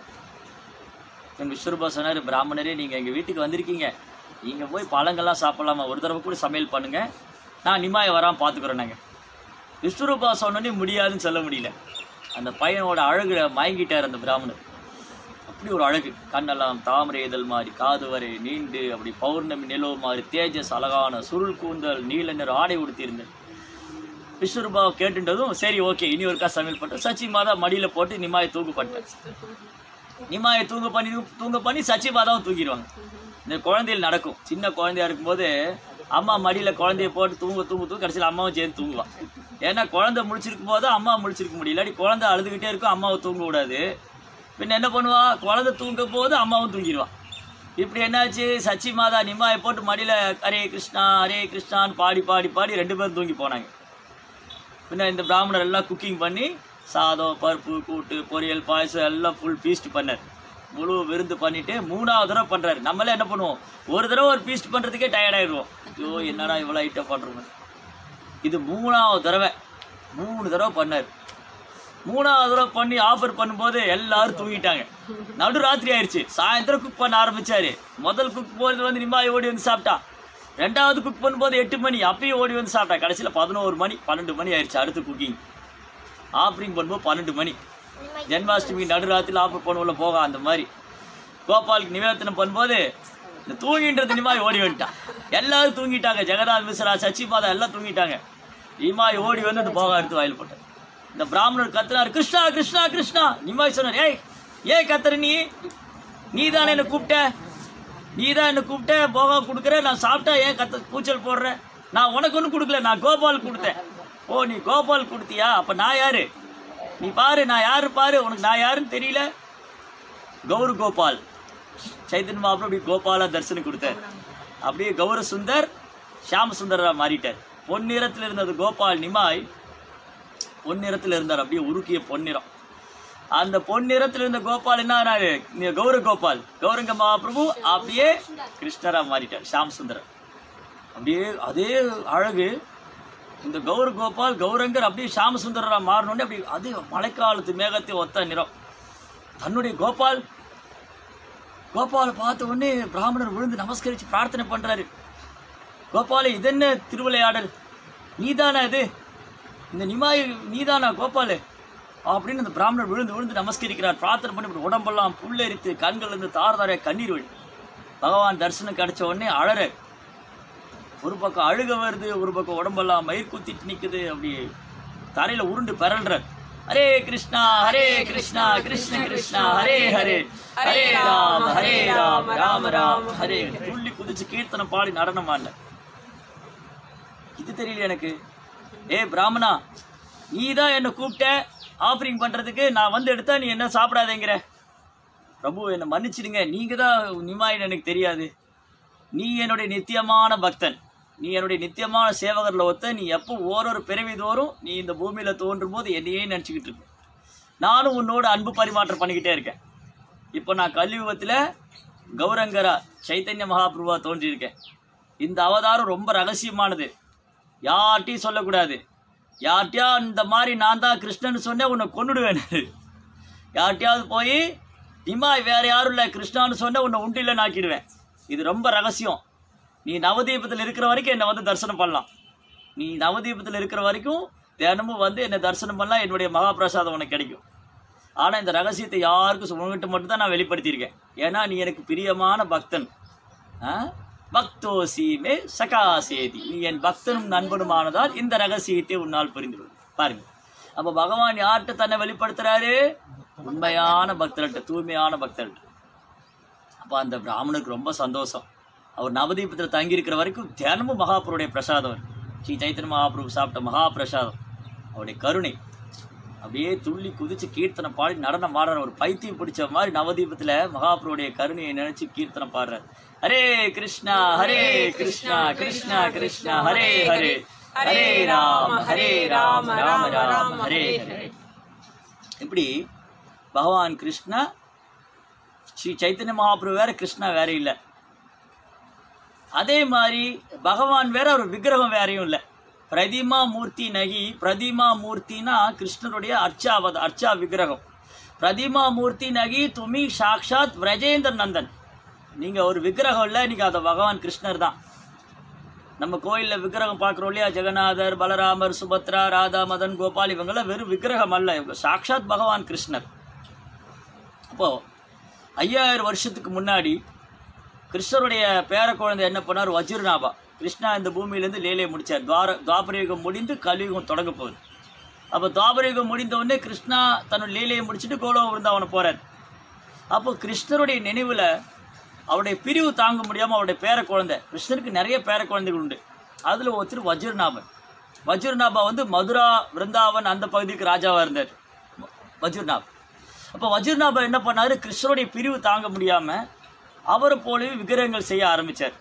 என் விஸ்வரூபா சொன்னார் பிராமணரே நீங்கள் எங்கள் வீட்டுக்கு வந்திருக்கீங்க நீங்கள் போய் பழங்கள்லாம் சாப்பிடலாமா ஒரு தடவை கூட சமையல் பண்ணுங்க நான் நிமாய வராமல் பார்த்துக்குறோம் நாங்கள் விஸ்வரூபா சொன்னோன்னே முடியாதுன்னு சொல்ல முடியல அந்த பையனோட அழகுல மயங்கிட்டார் அந்த பிராமணர் அப்படி ஒரு அழகு கண்ணெல்லாம் தாமரை இதழ் மாதிரி காது வரை நீண்டு அப்படி பௌர்ணமி நிலவு மாதிரி தேஜஸ் அழகான சுருள் கூந்தல் நீல நிற ஆடை உடுத்தியிருந்தேன் விஸ்வரூபாவை கேட்டுட்டதும் சரி ஓகே இனி ஒருக்கா சமையல் பண்ணிட்டு சச்சி மாதா மடியில் போட்டு நிமாயை தூக்கு பண்ணிட்டேன் நிமாயை தூங்க பண்ணி தூங்க பண்ணி சச்சி மாதாவும் தூக்கிடுவாங்க இந்த குழந்தைகள் நடக்கும் சின்ன குழந்தையா இருக்கும்போது அம்மா மடியில் குழந்தைய போட்டு தூங்க தூங்க தூங்க கடைசியில் அம்மாவும் சேர்ந்து தூங்குவான் ஏன்னா குழந்தை முழிச்சிருக்கும் போது அம்மா முழிச்சிருக்க முடியல இல்லாட்டி குழந்தை அழுதுகிட்டே இருக்கும் அம்மாவை தூங்க விடாது பின்ன என்ன பண்ணுவா குழந்தை தூங்க போது அம்மாவும் தூங்கிடுவான் இப்படி என்னாச்சு சச்சி மாதா நிம்மாயை போட்டு மடியில் ஹரே கிருஷ்ணா ஹரே கிருஷ்ணான்னு பாடி பாடி பாடி ரெண்டு பேரும் தூங்கி போனாங்க பின்ன இந்த பிராமணர் எல்லாம் குக்கிங் பண்ணி சாதம் பருப்பு கூட்டு பொரியல் பாயசம் எல்லாம் ஃபுல் ஃபீஸ்ட் பண்ணார் முழு விருந்து பண்ணிட்டு மூணாவது தடவை பண்றாரு நம்மளே என்ன பண்ணுவோம் ஒரு தடவை ஒரு ஃபீஸ்ட் பண்றதுக்கே டயர்ட் ஆயிடுவோம் ஐயோ என்னடா இவ்வளோ ஐட்டம் பண்றோம் இது மூணாவது தடவை மூணு தடவை பண்ணார் மூணாவது தடவை பண்ணி ஆஃபர் பண்ணும்போது எல்லாரும் தூங்கிட்டாங்க நடு ராத்திரி ஆயிடுச்சு சாயந்தரம் குக் பண்ண ஆரம்பிச்சாரு முதல் குக் போது வந்து நிம்மாய் ஓடி வந்து சாப்பிட்டான் ரெண்டாவது குக் பண்ணும்போது எட்டு மணி அப்பயும் ஓடி வந்து சாப்பிட்டா கடைசியில் பதினோரு மணி பன்னெண்டு மணி ஆயிடுச்சு அடுத்து குக்கிங் ஆஃபரிங் பண்ணும்போது பன்னெண்டு மணி ஜென்மாஷ்டமி நடுராத்திரியில் ஆஃபர் பண்ணுவோம்ல போக அந்த மாதிரி கோபாலுக்கு நிவேதனம் பண்ணும்போது இந்த தூங்கின்றது நிமாய் ஓடி வந்துட்டான் எல்லாரும் தூங்கிட்டாங்க ஜெகநாத் மிஸ்ரா சச்சி மாதா எல்லாம் தூங்கிட்டாங்க நிமாய் ஓடி வந்து அந்த போகா எடுத்து வாயில் போட்டார் இந்த பிராமணர் கத்துனார் கிருஷ்ணா கிருஷ்ணா கிருஷ்ணா நிமாய் சொன்னார் ஏய் ஏய் கத்துற நீ நீ தானே என்னை கூப்பிட்ட நீ தான் என்னை கூப்பிட்ட போகா கொடுக்குற நான் சாப்பிட்டா ஏன் கத்த கூச்சல் போடுற நான் உனக்கு ஒன்றும் கொடுக்கல நான் கோபால் கொடுத்தேன் ஓ நீ கோபால் கொடுத்தியா அப்போ நான் யாரு நீ பாரு நான் யாரு பாரு உனக்கு நான் யாருன்னு தெரியல கௌரு கோபால் சைத்தன்ய மாப்பிள்ள அப்படி கோபாலா தரிசனம் கொடுத்தார் அப்படியே கௌர சுந்தர் ஷியாம சுந்தரா மாறிட்டார் பொன்னிறத்தில் இருந்தது கோபால் நிமாய் பொன்னிறத்தில் இருந்தார் அப்படியே உருக்கிய பொன்னிறம் அந்த பொன்னிறத்தில் இருந்த கோபால் என்ன ஆனாரு இந்த கௌர கோபால் கௌரங்க மகாபிரபு அப்படியே கிருஷ்ணரா மாறிட்டார் ஷாம் சுந்தரர் அப்படியே அதே அழகு இந்த கௌர கோபால் கௌரங்கர் அப்படியே ஷாம சுந்தரரா மாறினோடனே அப்படி அதே மழைக்காலத்து மேகத்தை ஒத்த நிறம் தன்னுடைய கோபால் கோபாலை பார்த்த உடனே பிராமணர் விழுந்து நமஸ்கரிச்சு பிரார்த்தனை பண்றாரு கோபாலே இது என்ன திருவிளையாடல் நீதானா இது இந்த நிமாய் நீதானா கோபாலு அப்படின்னு அந்த பிராமணர் விழுந்து விழுந்து நமஸ்கரிக்கிறார் பிரார்த்தனை பண்ணி இப்படி உடம்பெல்லாம் புல்லரித்து கண்கள் இருந்து தார தார கண்ணீர் வழி பகவான் தரிசனம் கிடைச்ச உடனே அழற ஒரு பக்கம் அழுக வருது ஒரு பக்கம் உடம்பெல்லாம் மயிர் குத்திட்டு நிக்குது அப்படி தரையில உருண்டு பிறல்றார் ஹரே கிருஷ்ணா ஹரே கிருஷ்ணா கிருஷ்ண கிருஷ்ணா ஹரே ஹரே ஹரே ராம் ஹரே ராம் ராம ராம் ஹரே ஹரே. துள்ளி குதிச்சு கீர்த்தனம் பாடி நடனம் ஆடின இது தெரியல எனக்கு ஏ பிராமணா நீ தான் என்னை கூப்பிட்ட ஆஃபரிங் பண்றதுக்கு நான் வந்து எடுத்தா நீ என்ன சாப்பிடாதேங்கிற பிரபு என்னை மன்னிச்சிடுங்க நீங்க தான் நிமாயின் எனக்கு தெரியாது நீ என்னுடைய நித்தியமான பக்தன் நீ என்னுடைய நித்தியமான சேவகர்ல ஒத்த நீ எப்போ ஓரொரு பிறவி தோறும் நீ இந்த பூமியில தோன்றும் போது என்னையே நினச்சிக்கிட்டு இருக்க நானும் உன்னோட அன்பு பரிமாற்றம் பண்ணிக்கிட்டே இருக்கேன் இப்போ நான் கலியுகத்தில் கௌரங்கரா சைத்தன்ய மகாபிரபுவா தோன்றியிருக்கேன் இந்த அவதாரம் ரொம்ப ரகசியமானது யார்கிட்டையும் சொல்லக்கூடாது யார்கிட்டயா இந்த மாதிரி நான் தான் கிருஷ்ணன் சொன்னேன் உன்னை கொன்னுடுவேன் யார்கிட்டயாவது போய் நிமாய் வேற யாரும் இல்லை கிருஷ்ணான்னு சொன்ன உன்னை உண்டில நாக்கிடுவேன் இது ரொம்ப ரகசியம் நீ நவதீபத்தில் இருக்கிற வரைக்கும் என்னை வந்து தரிசனம் பண்ணலாம் நீ நவதீபத்தில் இருக்கிற வரைக்கும் தினமும் வந்து என்னை தரிசனம் பண்ணலாம் என்னுடைய மகாபிரசாதம் உனக்கு கிடைக்கும் ஆனால் இந்த ரகசியத்தை யாருக்கும் சொ- உன்கிட்ட மட்டும் தான் நான் வெளிப்படுத்தியிருக்கேன் ஏன்னா நீ எனக்கு பிரியமான பக்தன் ஆ? பக்தோசி மே சகாசேதி நீ என் பக்தனும் நண்பனுமானதால் இந்த ரகசியத்தை உன்னால் புரிந்து கொள் பாருங்க அப்போ பகவான் யார்கிட்ட தன்னை வெளிப்படுத்துறாரு உண்மையான பக்தர்கிட்ட தூய்மையான பக்தர்கிட்ட அப்போ அந்த பிராமணனுக்கு ரொம்ப சந்தோஷம் அவர் நவதீபத்தில் தங்கியிருக்கிற வரைக்கும் தினமும் மகாபுருடைய பிரசாதம் அவர். ஸ்ரீ சைத்தன்ய மகாபிரபு சாப்பிட்ட மகாபிரசாதம் அவருடைய கருணை அப்படியே துள்ளி குதிச்சு கீர்த்தனை பாடி நடனம் பாடுற ஒரு பைத்தியம் பிடிச்ச மாதிரி நவதீபத்துல மகாபுருடைய கருணையை நினைச்சு கீர்த்தனம் பாடுறார் ஹரே கிருஷ்ணா ஹரே கிருஷ்ணா கிருஷ்ணா கிருஷ்ணா ஹரே ஹரே ஹரே ராம் ஹரே ராம் ராம ராம் ஹரே ஹரே இப்படி பகவான் கிருஷ்ணா ஸ்ரீ சைத்தன்ய மகாபிரபு வேற கிருஷ்ணா வேற இல்லை அதே மாதிரி பகவான் வேற ஒரு விக்கிரகம் வேறையும் இல்லை பிரதிமா மூர்த்தி நகி பிரதிமா மூர்த்தினா கிருஷ்ணருடைய அர்ச்சாவத அர்ச்சா விக்கிரகம் பிரதிமா மூர்த்தி நகி துமி சாக்ஷாத் விரஜேந்திர நந்தன் நீங்கள் ஒரு விக்கிரகம் இல்லை நீங்கள் அந்த பகவான் கிருஷ்ணர் தான் நம்ம கோயிலில் விக்கிரகம் பார்க்குறோம் இல்லையா ஜெகநாதர் பலராமர் சுபத்ரா ராதா மதன் கோபால் இவங்கெல்லாம் வெறும் விக்கிரகம் அல்ல இவங்க சாக்ஷாத் பகவான் கிருஷ்ணர் அப்போ ஐயாயிரம் வருஷத்துக்கு முன்னாடி கிருஷ்ணருடைய பேர குழந்தை என்ன பண்ணார் வஜ்ரநாபா கிருஷ்ணா இந்த பூமியிலேருந்து லீலையை முடிச்சார் துவார துவாபரயுகம் முடிந்து கலியுகம் தொடங்க போகுது அப்போ துவாபரயுகம் முடிந்த உடனே கிருஷ்ணா தன்னோட லீலையை முடிச்சுட்டு கோலோக விருந்தாவனம் போறார் அப்போ கிருஷ்ணருடைய நினைவில் அவருடைய பிரிவு தாங்க முடியாமல் அவருடைய பேர குழந்தை கிருஷ்ணருக்கு நிறைய பேர குழந்தைகள் உண்டு அதில் ஒருத்தர் வஜ்ரநாபன் வஜ்ரநாபா வந்து மதுரா விருந்தாவன் அந்த பகுதிக்கு ராஜாவாக இருந்தார் வஜ்ரநாப் அப்போ வஜ்ரநாபா என்ன பண்ணாரு கிருஷ்ணருடைய பிரிவு தாங்க முடியாமல் அவரை போலவே விக்கிரகங்கள் செய்ய ஆரம்பிச்சார்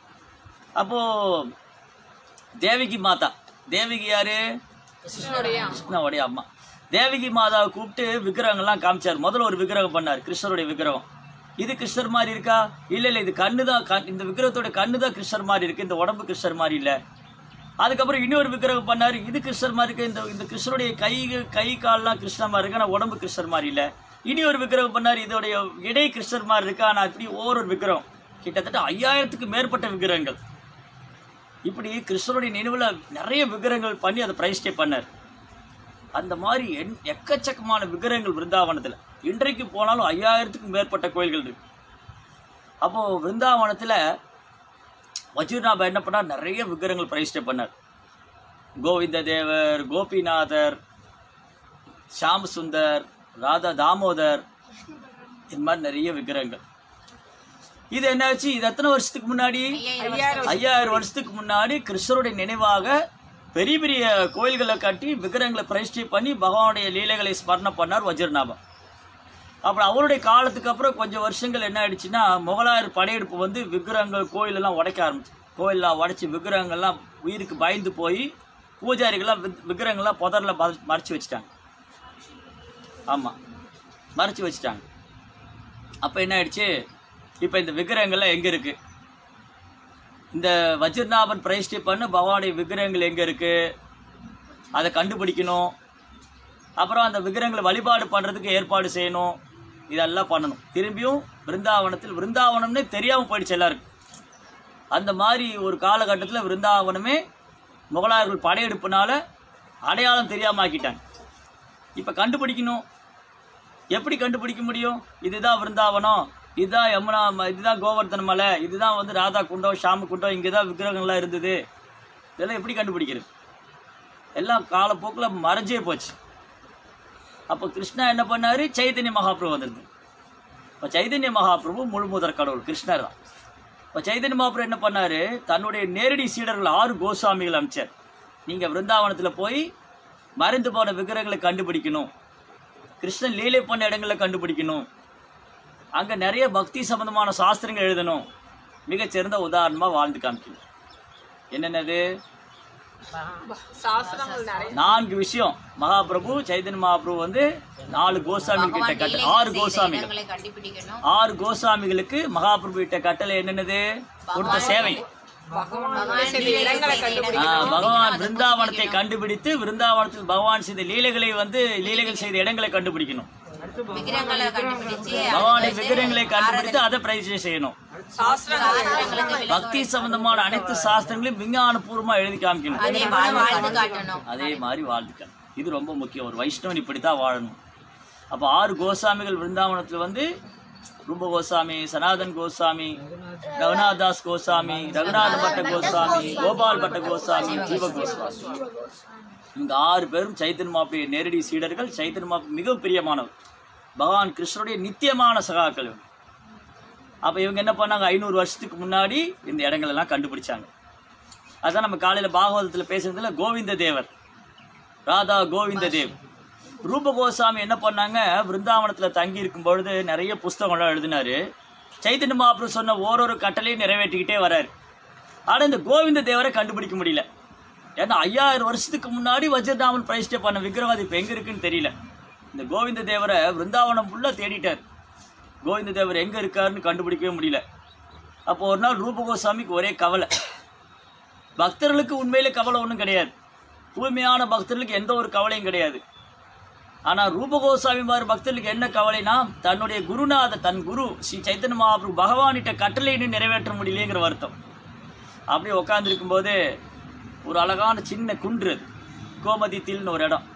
அப்போது தேவகி மாதா தேவகி யாரு கிருஷ்ணனுடைய அம்மா தேவகி மாதாவை கூப்பிட்டு விக்கிரகங்கள்லாம் காமிச்சார் முதல்ல ஒரு விக்கிரகம் பண்ணார் கிருஷ்ணருடைய விக்கிரகம் இது கிருஷ்ணர் மாதிரி இருக்கா இல்லை இல்லை இது கண்ணு தான் கண் இந்த விக்கிரகத்தோட கண்ணு தான் கிருஷ்ணர் மாதிரி இருக்கு இந்த உடம்பு கிருஷ்ணர் மாதிரி இல்லை அதுக்கப்புறம் இன்னொரு விக்கிரகம் பண்ணார் இது கிருஷ்ணர் மாதிரி இருக்கு இந்த இந்த கிருஷ்ணருடைய கை கை கால்லாம் கிருஷ்ணர் மாதிரி இருக்கு ஆனால் உடம்பு கிருஷ்ணர் மாதிரி இல்லை இனி ஒரு விக்கிரகம் பண்ணார் இதோடைய இடை கிருஷ்ணர் மாதிரி இருக்கு ஆனால் இப்படி ஒவ்வொரு விக்கிரகம் கிட்டத்தட்ட ஐயாயிரத்துக்கு மேற்பட்ட விக்கிரகங்கள் இப்படி கிருஷ்ணருடைய நினைவில் நிறைய விக்கிரகங்கள் பண்ணி அதை பிரைஸ்டே பண்ணார் அந்த மாதிரி எண் எக்கச்சக்கமான விக்கிரகங்கள் விருந்தாவனத்தில் இன்றைக்கு போனாலும் ஐயாயிரத்துக்கும் மேற்பட்ட கோயில்கள் இருக்கு அப்போது பிருந்தாவனத்தில் வஜ்ரநாபா என்ன பண்ணார் நிறைய விக்கிரகங்கள் பிரதிஷ்டை பண்ணார் கோவிந்த தேவர் கோபிநாதர் ஷாம் சுந்தர் ராதா தாமோதர் இது மாதிரி நிறைய விக்கிரகங்கள் இது என்னாச்சு இது எத்தனை வருஷத்துக்கு முன்னாடி ஐயாயிரம் வருஷத்துக்கு முன்னாடி கிருஷ்ணருடைய நினைவாக பெரிய பெரிய கோயில்களை கட்டி விக்கிரகங்களை பிரதிஷ்டை பண்ணி பகவானுடைய லீலைகளை ஸ்மரணை பண்ணார் வஜ்ரநாபம் அப்புறம் அவருடைய காலத்துக்கு அப்புறம் கொஞ்சம் வருஷங்கள் என்ன ஆயிடுச்சுன்னா முகலாயர் படையெடுப்பு வந்து விக்கிரகங்கள் கோயிலெல்லாம் உடைக்க ஆரம்பிச்சு கோயிலெல்லாம் உடைச்சி விக்கிரகங்கள்லாம் உயிருக்கு பயந்து போய் பூஜாரிகள்லாம் விக்- விக்கிரகங்கள்லாம் புதரில் மறைச்சு மறைச்சு வச்சுட்டாங்க ஆமாம் மறைச்சு வச்சுட்டாங்க அப்போ என்ன ஆயிடுச்சு இப்போ இந்த விக்கிரகங்கள்லாம் எங்கே இருக்குது இந்த வஜ்ரநாபன் பிரதிஷ்டை பண்ண பகவானுடைய விக்கிரகங்கள் எங்கே இருக்குது அதை கண்டுபிடிக்கணும் அப்புறம் அந்த விக்கிரகங்களை வழிபாடு பண்ணுறதுக்கு ஏற்பாடு செய்யணும் இதெல்லாம் பண்ணணும் திரும்பியும் விருந்தாவனத்தில் விருந்தாவனம்னே தெரியாமல் போயிடுச்சு எல்லாருக்கும் அந்த மாதிரி ஒரு காலகட்டத்தில் விருந்தாவனமே முகலாயர்கள் படையெடுப்புனால அடையாளம் தெரியாமல் ஆக்கிட்டாங்க இப்போ கண்டுபிடிக்கணும் எப்படி கண்டுபிடிக்க முடியும் இதுதான் விருந்தாவனம் இதுதான் யமுனா ம- இதுதான் கோவர்தன மலை இதுதான் வந்து ராதா குண்டம் ஷாமு குண்டம் இங்கே தான் விக்கிரகங்கள்லாம் இருந்தது இதெல்லாம் எப்படி கண்டுபிடிக்கிறது எல்லாம் காலப்போக்கில் மறைஞ்சே போச்சு அப்போ கிருஷ்ணா என்ன பண்ணாரு சைதன்ய மகாபிரபு வந்திருந்து இப்போ சைதன்ய மகாபிரபு முழு முதற் கடவுள் கிருஷ்ணர் தான் இப்போ சைதன்ய மகாபிரபு என்ன பண்ணாரு தன்னுடைய நேரடி சீடர்கள் ஆறு கோஸ்வாமிகள் அமைச்சார் நீங்கள் விருந்தாவனத்தில் போய் மறைந்து போன விக்கிரகங்களை கண்டுபிடிக்கணும் கிருஷ்ணன் லீலை பண்ண இடங்களை கண்டுபிடிக்கணும் அங்கே நிறைய பக்தி சம்பந்தமான சாஸ்திரங்கள் எழுதணும் மிகச்சிறந்த உதாரணமாக வாழ்ந்து காமிக்கணும் என்னென்னது சாஸ்திரங்கள் நிறைய நான்கு விஷயம் மகாபிரபு சைதன்ய மகாபிரபு வந்து நாலு கோசாமி கிட்ட கட்ட ஆறு கோசாமிகள் இடங்களை கண்டுபிடிக்கணும் ஆறு கோசாமிகளுக்கு மகாபிரபு கிட்ட கட்டளை என்னென்னது கொடுத்த சேவை பகவான் செய்த இடங்களை ஆ, கண்டுபிடிக்கணும் பகவான் பிருந்தாவனத்தை கண்டுபிடித்து பிருந்தாவனத்தில் பகவான் செய்த லீலைகளை வந்து லீலைகள் செய்த இடங்களை கண்டுபிடிக்கணும் விக்கிரகங்களை கண்டுபிடிச்சு பகவானை விக்கிரகங்களை கண்டுபிடித்து அதை பிரதிஷ்டை செய்யணும் சாஸ்திரங்கள் பக்தி சம்பந்தமான அனைத்து சாஸ்திரங்களையும் விஞ்ஞானபூர்வமா எழுதி காமிக்கணும் அதே போல வாழ்ந்து காட்டணும் அதே மாதிரி வாழ்ந்துக்கணும் இது ரொம்ப முக்கியம் ஒரு வைஷ்ணவன் இப்படி தான் வாழணும் அப்போ ஆறு கோசாமிகள் விருந்தாவனத்தில் வந்து ரூப கோசாமி சனாதன் கோசாமி ரகுநாதாஸ் கோசாமி ரகுநாத பட்ட கோசாமி கோபால் பட்ட கோசாமி ஜீவ கோசாமி இந்த ஆறு பேரும் சைத்தன்ய மாப்பிய நேரடி சீடர்கள் சைத்தன்ய மாப்பி மிகவும் பிரியமானவர் பகவான் கிருஷ்ணருடைய நித்தியமான சகாக்கள் இவங்க. அப்போ இவங்க என்ன பண்ணாங்க ஐநூறு வருஷத்துக்கு முன்னாடி இந்த இடங்கள் எல்லாம் கண்டுபிடிச்சாங்க அதான் நம்ம காலையில் பாகவதத்தில் பேசுனதுல கோவிந்த தேவர் ராதா கோவிந்த தேவ் ரூப கோசாமி என்ன பண்ணாங்க பிருந்தாவனத்தில் தங்கி இருக்கும் பொழுது நிறைய புஸ்தகங்கள்லாம் எழுதினாரு சைத்தன்ய மகாபுரு சொன்ன ஓரொரு கட்டளையும் நிறைவேற்றிக்கிட்டே வராரு ஆனால் இந்த கோவிந்த தேவரை கண்டுபிடிக்க முடியல ஏன்னா ஐயாயிரம் வருஷத்துக்கு முன்னாடி வஜ்ரதாமன் பிரதிஷ்டை பண்ண விக்கிரகம் அது இப்போ எங்கே இருக்குன்னு தெரியல இந்த கோவிந்த தேவரை பிருந்தாவனம் ஃபுல்லாக தேடிட்டார் கோவிந்த தேவர் எங்கே இருக்காருன்னு கண்டுபிடிக்கவே முடியல அப்போ ஒரு நாள் ரூப கோசாமிக்கு ஒரே கவலை பக்தர்களுக்கு உண்மையிலே கவலை ஒன்றும் கிடையாது தூய்மையான பக்தர்களுக்கு எந்த ஒரு கவலையும் கிடையாது ஆனால் ரூபகோசாமி மாதிரி பக்தர்களுக்கு என்ன கவலைனா தன்னுடைய குருநாத தன் குரு ஸ்ரீ சைத்தன்ய மகாபிரபு பகவானிட்ட கட்டளை இன்னும் நிறைவேற்ற முடியலையேங்கிற வருத்தம் அப்படியே உட்காந்துருக்கும் போது ஒரு அழகான சின்ன குன்று அது கோமதி தில்னு ஒரு இடம்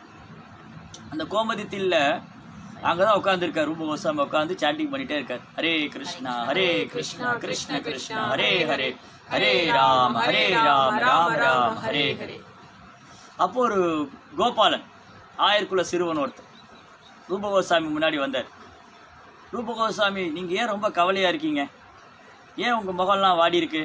அந்த கோமதி தில்ல அங்கே தான் உட்காந்துருக்கார் ரூப கோசாமி உட்காந்து சாண்டிங் பண்ணிட்டே இருக்கார் ஹரே கிருஷ்ணா ஹரே கிருஷ்ணா கிருஷ்ண கிருஷ்ணா ஹரே ஹரே ஹரே ராம ஹரே ராம ராம ராம ஹரே ஹரே அப்போ ஒரு கோபாலன் ஆயர்குல சிறுவன் ஒருத்தர் ரூபகோசாமி முன்னாடி வந்தார் ரூபகோசாமி நீங்கள் ஏன் ரொம்ப கவலையாக இருக்கீங்க ஏன் உங்கள் முகம்லாம் வாடி இருக்கு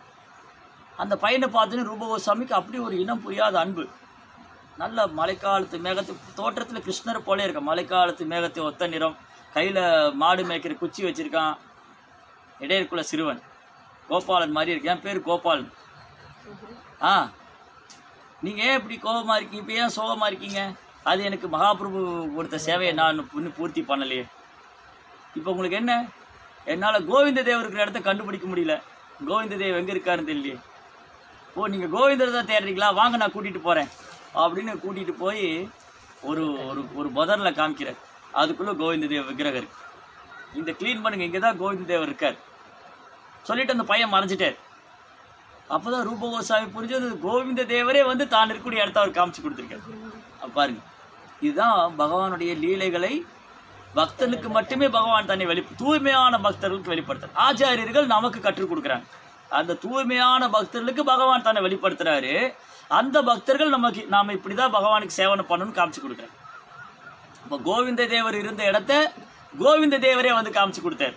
அந்த பையனை பார்த்துன்னு ரூபகோசாமிக்கு அப்படி ஒரு இனம் புரியாத அன்பு நல்ல மழைக்காலத்து மேகத்து தோற்றத்தில் கிருஷ்ணர் போலே இருக்க மழைக்காலத்து மேகத்தை ஒத்த நிறம் கையில் மாடு மேய்க்கிற குச்சி வச்சிருக்கான் இடையர்குல சிறுவன் கோபாலன் மாதிரி இருக்கு என் பேர் கோபாலன் ஆ நீங்கள் ஏன் இப்படி கோபமாக இருக்கீங்க இப்போ ஏன் சோகமாக இருக்கீங்க அது எனக்கு மகாபிரபு கொடுத்த சேவையை நான் இன்னும் பூர்த்தி பண்ணலையே இப்போ உங்களுக்கு என்ன என்னால் கோவிந்த தேவர் இருக்கிற இடத்த கண்டுபிடிக்க முடியல கோவிந்த தேவ் எங்கே இருக்காருன்னு தெரியலையே ஓ நீங்கள் கோவிந்தரை தான் தேடுறீங்களா வாங்க நான் கூட்டிகிட்டு போகிறேன் அப்படின்னு கூட்டிகிட்டு போய் ஒரு ஒரு ஒரு புதரில் காமிக்கிறார் அதுக்குள்ளே கோவிந்த தேவ் விக்கிரகம் இருக்கு இந்த க்ளீன் பண்ணுங்க இங்கே தான் கோவிந்த தேவர் இருக்கார் சொல்லிட்டு அந்த பையன் மறைஞ்சிட்டார் அப்போதான் ரூபகோசாமி புரிஞ்சது கோவிந்த தேவரே வந்து தான் இருக்கக்கூடிய இடத்த அவர் காமிச்சு கொடுத்துருக்காரு அப்ப பாருங்க இதுதான் பகவானுடைய லீலைகளை பக்தனுக்கு மட்டுமே பகவான் தன்னை வெளி தூய்மையான பக்தர்களுக்கு வெளிப்படுத்துறார் ஆச்சாரியர்கள் நமக்கு கற்றுக் கொடுக்குறாங்க அந்த தூய்மையான பக்தர்களுக்கு பகவான் தன்னை வெளிப்படுத்துறாரு அந்த பக்தர்கள் நமக்கு நாம இப்படிதான் பகவானுக்கு சேவனை பண்ணணும்னு காமிச்சு கொடுக்குறாரு இப்போ கோவிந்த தேவர் இருந்த இடத்த கோவிந்த தேவரே வந்து காமிச்சு கொடுத்தாரு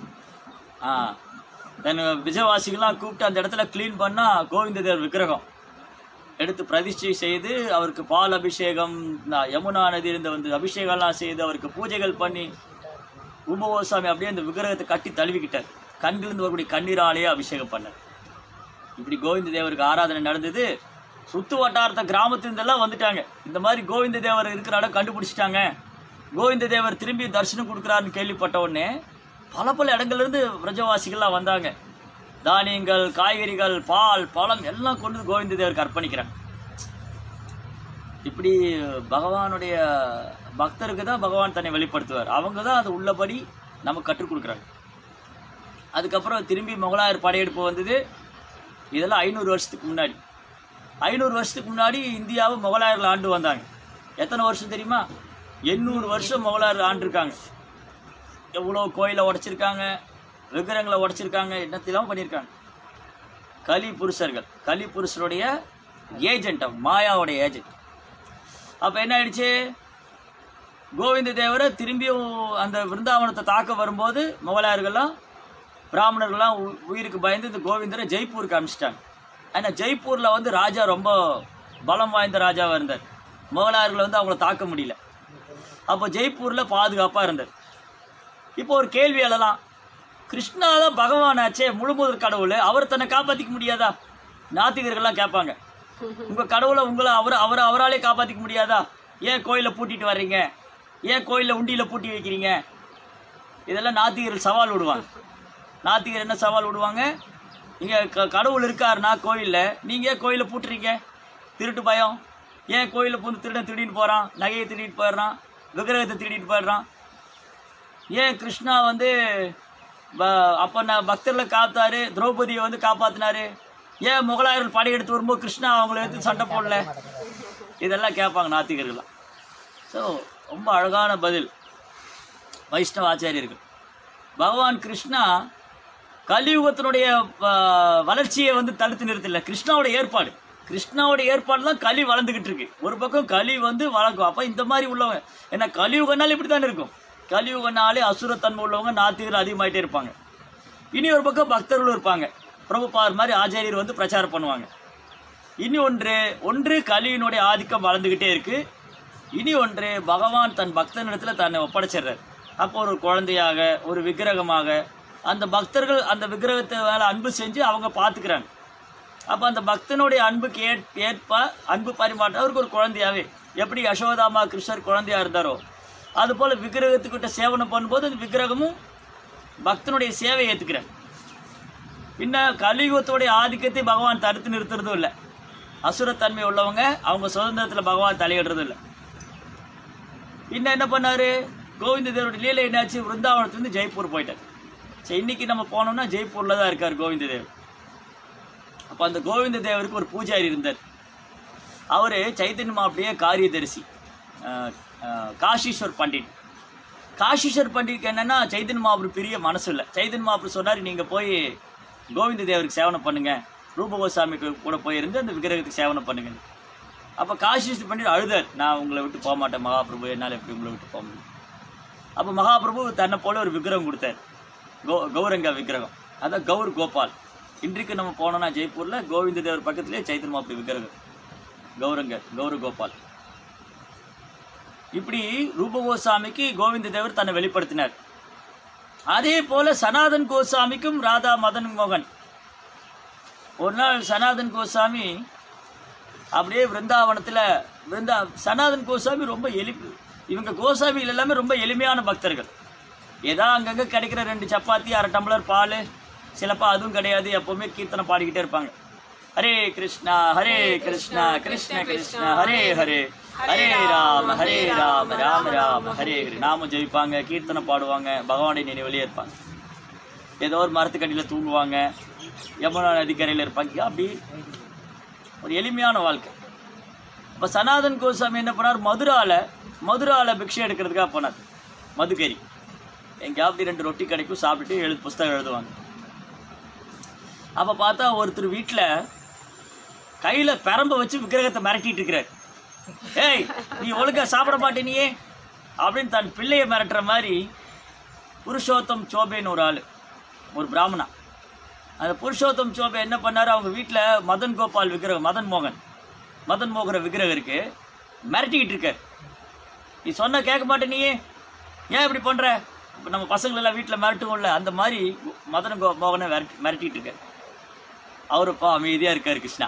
ஆ தென் விஜயவாசிகள்லாம் கூப்பிட்டு அந்த இடத்துல க்ளீன் பண்ணா கோவிந்த தேவர் விக்கிரகம் எடுத்து பிரதிஷ்டை செய்து அவருக்கு பால் அபிஷேகம் ந- யமுனா நதியிலிருந்து வந்து அபிஷேகம்லாம் செய்து அவருக்கு பூஜைகள் பண்ணி உபவோசாமி அப்படியே அந்த விக்கிரகத்தை கட்டி தழுவிக்கிட்டார் கண்ணிலிருந்து வரக்கூடிய கண்ணீராலேயே அபிஷேகம் பண்ணார் இப்படி கோவிந்த தேவருக்கு ஆராதனை நடந்தது சுத்து வட்டாரத்த கிராமத்திலிருந்தெல்லாம் வந்துட்டாங்க இந்த மாதிரி கோவிந்த தேவர் இருக்கிற இடம் கண்டுபிடிச்சிட்டாங்க கோவிந்த தேவர் திரும்பி தரிசனம் கொடுக்குறாருன்னு கேள்விப்பட்ட உடனே பல பல இடங்கள்ல இருந்து பிரஜவாசிகள்லாம் வந்தாங்க தானியங்கள் காய்கறிகள் பால் பழம் எல்லாம் கொண்டு வந்து கோவிந்த தேவருக்கு அர்ப்பணிக்கிறாங்க இப்படி பகவானுடைய பக்தருக்கு தான் பகவான் தன்னை வெளிப்படுத்துவார் அவங்க தான் அது உள்ளபடி நமக்கு கற்றுக் கொடுக்குறாங்க அதுக்கப்புறம் திரும்பி முகலாயர் படையெடுப்பு வந்தது இதெல்லாம் ஐநூறு வருஷத்துக்கு முன்னாடி ஐநூறு வருஷத்துக்கு முன்னாடி இந்தியாவை முகலாயர்கள் ஆண்டு வந்தாங்க எத்தனை வருஷம் தெரியுமா எண்ணூறு வருஷம் முகலாயர் ஆண்டிருக்காங்க எவ்வளோ கோயிலை உடைச்சிருக்காங்க விக்கிரங்களை உடைச்சிருக்காங்க என்னத்தெல்லாம் பண்ணியிருக்காங்க கலி புருஷர்கள் கலி புருஷருடைய ஏஜென்ட் அவங்க மாயாவுடைய ஏஜென்ட் அப்போ என்ன ஆயிடுச்சு கோவிந்த தேவரை திரும்பியும் அந்த விருந்தாவனத்தை தாக்க வரும்போது முகலாயர்கள்லாம் பிராமணர்கள்லாம் உ- உயிருக்கு பயந்து இந்த கோவிந்தரை ஜெய்ப்பூருக்கு அனுப்பிச்சிட்டாங்க ஆனால் ஜெய்ப்பூரில் வந்து ராஜா ரொம்ப பலம் வாய்ந்த ராஜாவாக இருந்தார் முகலாயர்களை வந்து அவங்கள தாக்க முடியல அப்போ ஜெய்ப்பூரில் பாதுகாப்பாக இருந்தார் இப்போ ஒரு கேள்வி எழலாம் கிருஷ்ணா தான் பகவானாச்சே முழுமுதற் கடவுள் அவர் தன்னை காப்பாற்றிக்க முடியாதா நாத்திகர்கள்லாம் கேட்பாங்க உங்கள் கடவுளை உங்களை அவர் அவரை அவராலே காப்பாற்றிக்க முடியாதா ஏன் கோயிலை பூட்டிட்டு வர்றீங்க ஏன் கோயிலை உண்டியில் பூட்டி வைக்கிறீங்க இதெல்லாம் நாத்திகர்கள் சவால் விடுவாங்க நாத்திகர் என்ன சவால் விடுவாங்க இங்கே க கடவுள் இருக்காருன்னா கோயிலில் நீங்கள் ஏன் கோயிலை பூட்டுறீங்க திருட்டு பயம் ஏன் கோயிலில் பூந்து திருடன் திருடிட்டு போகிறான் நகையை திருடிட்டு போயிடுறான் விக்கிரகத்தை திருடிட்டு போயிடுறான் ஏன் கிருஷ்ணா வந்து ப அப்போ நான் பக்தர்களை காத்தாரு திரௌபதியை வந்து காப்பாத்தினாரு ஏன் முகலாயர்கள் படையெடுத்து வரும்போது கிருஷ்ணா அவங்கள எடுத்து சண்டை போடல இதெல்லாம் கேட்பாங்க நாத்திகர்கள்லாம் ஸோ ரொம்ப அழகான பதில் வைஷ்ணவ ஆச்சாரியர்கள் பகவான் கிருஷ்ணா கலியுகத்தினுடைய ஆஹ், வளர்ச்சியை வந்து தடுத்து நிறுத்தல கிருஷ்ணாவோட ஏற்பாடு கிருஷ்ணாவோட ஏற்பாடு தான் கலி வளர்ந்துகிட்டு இருக்கு ஒரு பக்கம் கலி வந்து வளர்க்கும் அப்போ இந்த மாதிரி உள்ளவங்க ஏன்னா கலியுகனால இப்படி தானே இருக்கும் கலியுகனாலே அசுரத்தன்மை உள்ளவங்க நாத்திகர் அதிகமாயிட்டே இருப்பாங்க இனி ஒரு பக்கம் பக்தர்களும் இருப்பாங்க பிரபுபார் மாதிரி ஆச்சாரியர் வந்து பிரச்சாரம் பண்ணுவாங்க இனி ஒன்று ஒன்று கலியினுடைய ஆதிக்கம் வளர்ந்துக்கிட்டே இருக்கு இனி ஒன்று பகவான் தன் பக்தனிடத்தில் தன்னை ஒப்படைச்சிடுறார் அப்போ ஒரு குழந்தையாக ஒரு விக்கிரகமாக அந்த பக்தர்கள் அந்த விக்கிரகத்தை மேலே அன்பு செஞ்சு அவங்க பார்த்துக்கிறாங்க அப்போ அந்த பக்தனுடைய அன்புக்கு ஏற் ஏற்ப அன்பு பரிமாற்றம் அவருக்கு ஒரு குழந்தையாவே எப்படி யசோதாமா கிருஷ்ணர் குழந்தையா இருந்தாரோ அதுபோல் விக்கிரகத்துக்கிட்ட சேவனம் பண்ணும்போது அந்த விக்கிரகமும் பக்தனுடைய சேவையை ஏற்றுக்கிறார் பின்ன கலியுகத்தோடைய ஆதிக்கத்தை பகவான் தடுத்து நிறுத்துறதும் இல்லை அசுரத்தன்மை உள்ளவங்க அவங்க சுதந்திரத்தில் பகவான் தலையிடுறதும் இல்லை பின்ன என்ன பண்ணாரு கோவிந்த தேவருடைய லீலை என்னாச்சு விருந்தாவனத்துலேருந்து ஜெய்ப்பூர் போயிட்டார் சரி இன்னைக்கு நம்ம போனோம்னா ஜெய்ப்பூரில் தான் இருக்கார் கோவிந்த தேவர் அப்போ அந்த கோவிந்த தேவருக்கு ஒரு பூஜாரி இருந்தார் அவர் சைத்தன்ய மாப்பிளைய காரியதரிசி அஹ், அஹ், காஷீஸ்வர் பண்டிட் காஷீஸ்வர் பண்டிட்க்கு என்னன்னா சைத்தன்ய மாபுரு பெரிய மனசு இல்லை சைத்தன்ய மாபுரு சொன்னார் நீங்கள் போய் கோவிந்த தேவருக்கு சேவனம் பண்ணுங்க ரூபகோசாமிக்கு கூட போயிருந்து அந்த விக்கிரகத்துக்கு சேவனம் பண்ணுங்க அப்போ காஷீஸ்வர் பண்டிட் அழுதார் நான் உங்களை விட்டு போக மாட்டேன் மகாபிரபு என்னால் எப்படி உங்களை விட்டு போக முடியும் அப்போ மகாபிரபு தன்னை போல ஒரு விக்கிரகம் கொடுத்தார் கௌ கௌரங்க விக்கிரகம் அதான் கௌர் கோபால் இன்றைக்கு நம்ம போனோம்னா ஜெய்ப்பூரில் கோவிந்த தேவர் பக்கத்துலேயே சைத்தன்ய மாப்பிள்ளை விக்கிரகம் கௌரங்க கௌர கோபால் இப்படி ரூப கோசாமிக்கு கோவிந்த தேவர் தன்னை வெளிப்படுத்தினார் அதே போல சனாதன் கோசாமிக்கும் ராதா மதன் மோகன் ஒரு நாள் சனாதன் கோசாமி அப்படியே விருந்தாவனத்தில் விருந்தா சனாதன் கோசாமி ரொம்ப எளி இவங்க கோசாமிகள் எல்லாமே ரொம்ப எளிமையான பக்தர்கள் ஏதோ அங்கங்கே கிடைக்கிற ரெண்டு சப்பாத்தி அரை டம்ளர் பால் சிலப்போ அதுவும் கிடையாது எப்போவுமே கீர்த்தனை பாடிக்கிட்டே இருப்பாங்க ஹரே கிருஷ்ணா ஹரே கிருஷ்ணா கிருஷ்ண கிருஷ்ணா ஹரே ஹரே ஹரே ராம ஹரே ராம ராம ராம ஹரே ஹரே நாமும் ஜெயிப்பாங்க கீர்த்தனை பாடுவாங்க பகவானுடைய நினைவிலே இருப்பாங்க ஏதோ ஒரு மரத்துக்கடியில் தூங்குவாங்க யமுனா நதிக்கரையில் இருப்பாங்க அப்படி ஒரு எளிமையான வாழ்க்கை இப்போ சனாதன் கோசாமி என்ன பண்ணார் மதுரால மதுரால பிக்ஷை எடுக்கிறதுக்காக போனார் மதுக்கறி எங்கேயாவது ரெண்டு ரொட்டி கிடைக்கும் சாப்பிட்டுட்டு எழுது புஸ்தகம் எழுதுவாங்க அப்போ பார்த்தா ஒருத்தர் வீட்டில் கையில் பெரம்ப வச்சு விக்கிரகத்தை மிரட்டிட்டு இருக்கிறார் ஏய் நீ ஒழுங்கா சாப்பிட மாட்டேனியே அப்படின்னு தன் பிள்ளையை மிரட்டுற மாதிரி புருஷோத்தம் சோபேன்னு ஒரு ஆள் ஒரு பிராமணா அந்த புருஷோத்தம் சோபே என்ன பண்ணாரு அவங்க வீட்டில் மதன் கோபால் விக்கிரகம் மதன் மோகன் மதன் மோகன விக்கிரகம் இருக்கு மிரட்டிக்கிட்டு இருக்கார் நீ சொன்ன கேட்க மாட்டேனியே ஏன் இப்படி பண்ற இப்போ நம்ம பசங்களெல்லாம் வீட்டில் மிரட்டுவோம்ல அந்த மாதிரி மதன் கோ மோகனை மிரட்டி மிரட்டிட்டு இருக்கார் அவருப்பா அமைதியாக இருக்கார் கிருஷ்ணா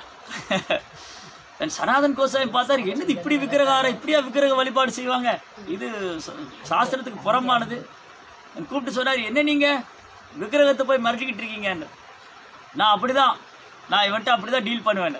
தன் சனாதன் கோசாமி பார்த்தாரு என்னது இப்படி விக்கிரகாரம் இப்படியா விக்கிரக வழிபாடு செய்வாங்க இது ச- சாஸ்திரத்துக்கு புறம்பானது கூப்பிட்டு சொன்னார் என்ன நீங்கள் விக்கிரகத்தை போய் மிரட்டிக்கிட்டு இருக்கீங்கன்னு நான் அப்படிதான் நான் இவன்ட்ட அப்படி தான் டீல் பண்ணுவேன்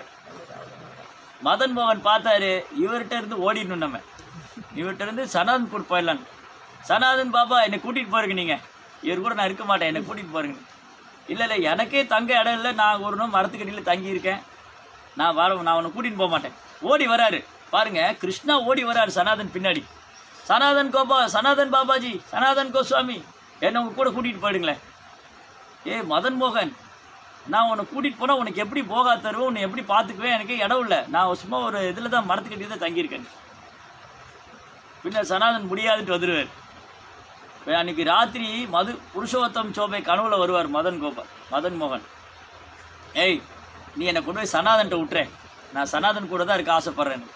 மதன் மோகன் பார்த்தாரு இவர்கிட்ட இருந்து ஓடிடணும் நம்ம இவர்கிட்ட இருந்து சனாதன் கூட போயிடலாம் சனாதன் பாபா என்னை கூட்டிகிட்டு போறீங்க நீங்கள் இவர் கூட நான் இருக்க மாட்டேன் என்னை கூட்டிகிட்டு போறீங்க இல்லை இல்லை எனக்கே தங்க இடம் இல்லை நான் ஒரு நாள் மரத்துக்கடியில் தங்கியிருக்கேன் நான் வர நான் அவனை கூட்டிகிட்டு போக மாட்டேன் ஓடி வராரு பாருங்க கிருஷ்ணா ஓடி வராரு சனாதன் பின்னாடி சனாதன் கோபா சனாதன் பாபாஜி சனாதன் கோஸ்வாமி என்னை உங்க கூட கூட்டிகிட்டு போயிடுங்களேன் ஏ மதன் மோகன் நான் உன்னை கூட்டிகிட்டு போனால் உனக்கு எப்படி போகா தருவேன் உன்னை எப்படி பார்த்துக்குவேன் எனக்கு இடம் இல்லை நான் சும்மா ஒரு இதில் தான் மரத்துக்கட்டி தான் தங்கியிருக்கேன் பின்னர் சனாதன் முடியாதுட்டு வந்துடுவார் இப்ப அன்னைக்கு ராத்திரி மது புருஷோத்தம் சோபை கனவுல வருவார் மதன் கோபால் மதன் மோகன் ஏய் நீ என்னை கொண்டு போய் சனாதன்ட்ட விட்டுறேன் நான் சனாதன் கூட தான் இருக்க ஆசைப்பட்றேன்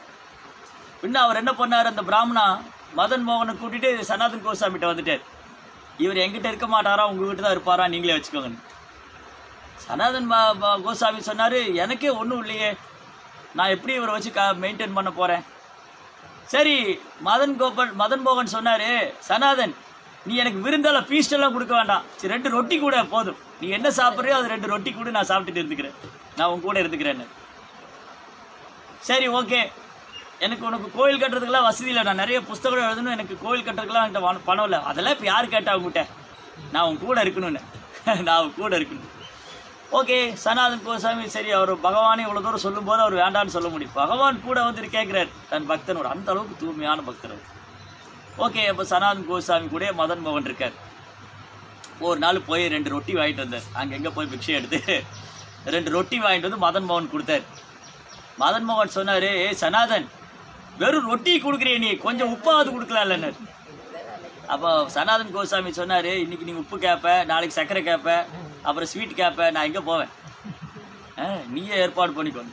பின்ன அவர் என்ன பண்ணார் அந்த பிராமணா மதன் மோகனை கூட்டிட்டு சனாதன் கோசாமிகிட்ட வந்துட்டார் இவர் எங்கிட்ட இருக்க மாட்டாரா உங்ககிட்ட தான் இருப்பாரா நீங்களே வச்சுக்கோங்க சனாதன் பா- பா- கோசாமி சொன்னார் எனக்கே ஒன்றும் இல்லையே நான் எப்படி இவரை வச்சு க மெயின்டைன் பண்ண போகிறேன் சரி மதன் கோபால் மதன் மோகன் சொன்னார் சனாதன் நீ எனக்கு விருந்தால feast எல்லாம் கொடுக்க வேண்டாம் சரி ரெண்டு ரொட்டி கூட போதும் நீ என்ன சாப்பிட்றியோ அது ரெண்டு ரொட்டி கூட நான் சாப்பிட்டுட்டு இருந்துக்கிறேன் நான் உன் கூட இருந்துக்கிறேன்னு சரி ஓகே எனக்கு உனக்கு கோயில் கட்டுறதுக்கெல்லாம் வசதி இல்லை நான் நிறைய புஸ்தகம் எழுதணும் எனக்கு கோயில் கட்டுறதுக்கெல்லாம் என்கிட்ட வன- பணம் இல்லை அதெல்லாம் இப்போ யார் கேட்டா உங்ககிட்ட நான் உன் கூட இருக்கணும்னு நான் உன் கூட இருக்கணும் ஓகே சனாதன் கோசாமி சரி அவர் பகவானே இவ்வளோ தூரம் சொல்லும்போது அவர் வேண்டான்னு சொல்ல முடியும் பகவான் கூட வந்துட்டு கேட்குறாரு தன் பக்தனோட அந்த அளவுக்கு தூய்மையான பக்தர் அவர் ஓகே அப்போ சனாதன் கோசாமி கூட மதன் மோகன் இருக்கார் ஒரு நாள் போய் ரெண்டு ரொட்டி வாங்கிட்டு வந்தார் அங்கே எங்கே போய் பிக்ஷை எடுத்து ரெண்டு ரொட்டி வாங்கிட்டு வந்து மதன் மோகன் கொடுத்தார் மதன் மோகன் சொன்னார் ஏ சனாதன் வெறும் ரொட்டி கொடுக்குறிய நீ கொஞ்சம் உப்பாவது கொடுக்கலாம்லன்னு அப்போ சனாதன் கோசாமி சொன்னார் இன்னைக்கு நீங்கள் உப்பு கேட்ப நாளைக்கு சர்க்கரை கேட்ப அப்புறம் ஸ்வீட் கேட்ப நான் எங்கே போவேன் ஆ, நீயே ஏற்பாடு பண்ணிக்கோங்க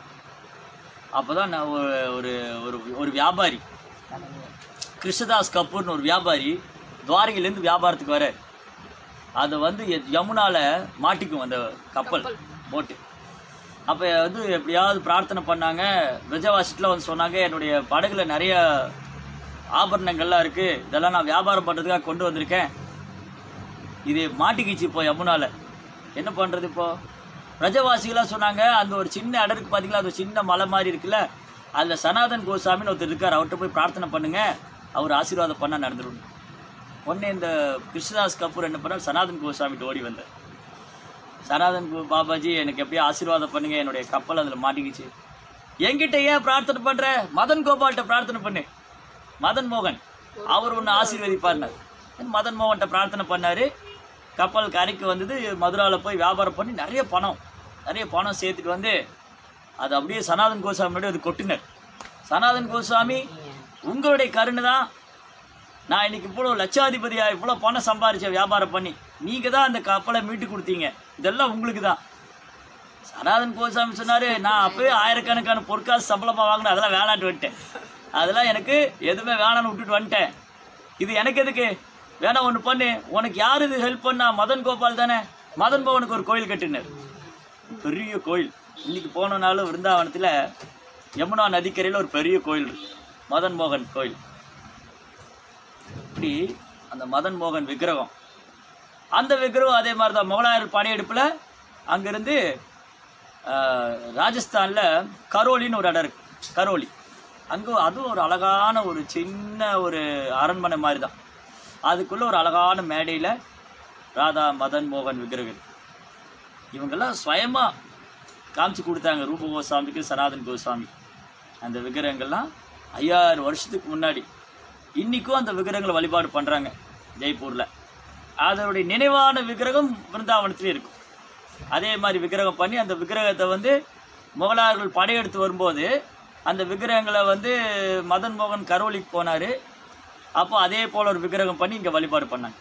அப்போ தான் நான் ஒரு ஒரு ஒரு ஒரு வியாபாரி கிருஷ்ணதாஸ் கபூர்னு ஒரு வியாபாரி துவாரகையிலேருந்து வியாபாரத்துக்கு வர அதை வந்து எ- யமுனால மாட்டிக்கும் அந்த கப்பல் போட்டு அப்போ வந்து எப்படியாவது பிரார்த்தனை பண்ணாங்க விஜயவாசிட்டில் வந்து சொன்னாங்க என்னுடைய படகுல நிறைய ஆபரணங்கள்லாம் இருக்குது இதெல்லாம் நான் வியாபாரம் பண்ணுறதுக்காக கொண்டு வந்திருக்கேன் இது மாட்டிக்கிச்சு இப்போ யமுனால என்ன பண்ணுறது இப்போ பிரஜவாசிகளாக சொன்னாங்க அந்த ஒரு சின்ன இடம் இருக்கு பார்த்தீங்களா அது ஒரு சின்ன மலை மாதிரி இருக்குல்ல அதில் சனாதன் கோசாமின்னு ஒருத்தர் இருக்கார் அவர்கிட்ட போய் பிரார்த்தனை பண்ணுங்க அவர் ஆசீர்வாதம் பண்ண நடந்துடும் உடனே இந்த கிருஷ்ணதாஸ் கபூர் என்ன பண்ணார் சனாதன் கோசாமிட்டு ஓடி வந்தார் சனாதன் கு- பாபாஜி எனக்கு எப்படியோ ஆசீர்வாதம் பண்ணுங்க என்னுடைய கப்பல் அதில் மாட்டிக்கிச்சு என்கிட்ட ஏன் பிரார்த்தனை பண்ற மதன் கோபால்கிட்ட பிரார்த்தனை பண்ணு மதன் மோகன் அவர் ஒன்று ஆசீர்வதிப்பார்னார் மதன் மோகன்கிட்ட பிரார்த்தனை பண்ணாரு கப்பல் கரைக்கு வந்தது மதுராவில் போய் வியாபாரம் பண்ணி நிறைய பணம் நிறைய பணம் சேர்த்துட்டு வந்து அது அப்படியே சனாதன் கோசாமியோட அது கொட்டினார் சனாதன் கோசாமி உங்களுடைய கருணை தான் நான் இன்னைக்கு இவ்வளோ லட்சாதிபதியா இவ்வளோ பணம் சம்பாரிச்ச வியாபாரம் பண்ணி நீங்கள் தான் அந்த கப்பலை மீட்டு கொடுத்தீங்க இதெல்லாம் உங்களுக்கு தான் சனாதன் கோசாமி சொன்னாரு நான் அப்பவே ஆயிரக்கணக்கான பொற்காசு சம்பளமாக வாங்கினேன் அதெல்லாம் வேணான்ட்டு வந்துட்டேன் அதெல்லாம் எனக்கு எதுவுமே வேணான்னு விட்டுட்டு வந்துட்டேன் இது எனக்கு எதுக்கு வேணா ஒன்று பண்ணு உனக்கு யார் இது ஹெல்ப் பண்ணா மதன் கோபால் தானே மதன் பவனுக்கு ஒரு கோயில் கட்டினார் பெரிய கோயில் இன்னைக்கு போனனாலும் விருந்தாவனத்தில் யமுனா நதிக்கரையில் ஒரு பெரிய கோயில் இருக்கு மதன் மோகன் கோயில் இப்படி அந்த மதன் மோகன் விக்கிரகம் அந்த விக்கிரகம் அதே மாதிரி தான் முகலாயர் படையெடுப்பில் அங்கேருந்து ராஜஸ்தானில் கரோலின்னு ஒரு இடம் இருக்கு கரோலி அங்கே அதுவும் ஒரு அழகான ஒரு சின்ன ஒரு அரண்மனை மாதிரி தான் அதுக்குள்ளே ஒரு அழகான மேடையில் ராதா மதன் மோகன் விக்கிரகம் இவங்கெல்லாம் சுயமாக காமிச்சு கொடுத்தாங்க ரூப கோசாமிக்கு சனாதன் கோசாமி அந்த விக்கிரகங்கள்லாம் ஐயாயிரம் வருஷத்துக்கு முன்னாடி இன்னைக்கும் அந்த விக்கிரகங்களை வழிபாடு பண்ணுறாங்க ஜெய்ப்பூரில் அதனுடைய நினைவான விக்கிரகம் பிருந்தாவனத்துலேயும் இருக்கும் அதே மாதிரி விக்கிரகம் பண்ணி அந்த விக்கிரகத்தை வந்து முகலாயர்கள் படையெடுத்து வரும்போது அந்த விக்கிரகங்களை வந்து மதன் மோகன் கரோலிக்கு போனார் அப்போ அதே போல் ஒரு விக்கிரகம் பண்ணி இங்கே வழிபாடு பண்ணாங்க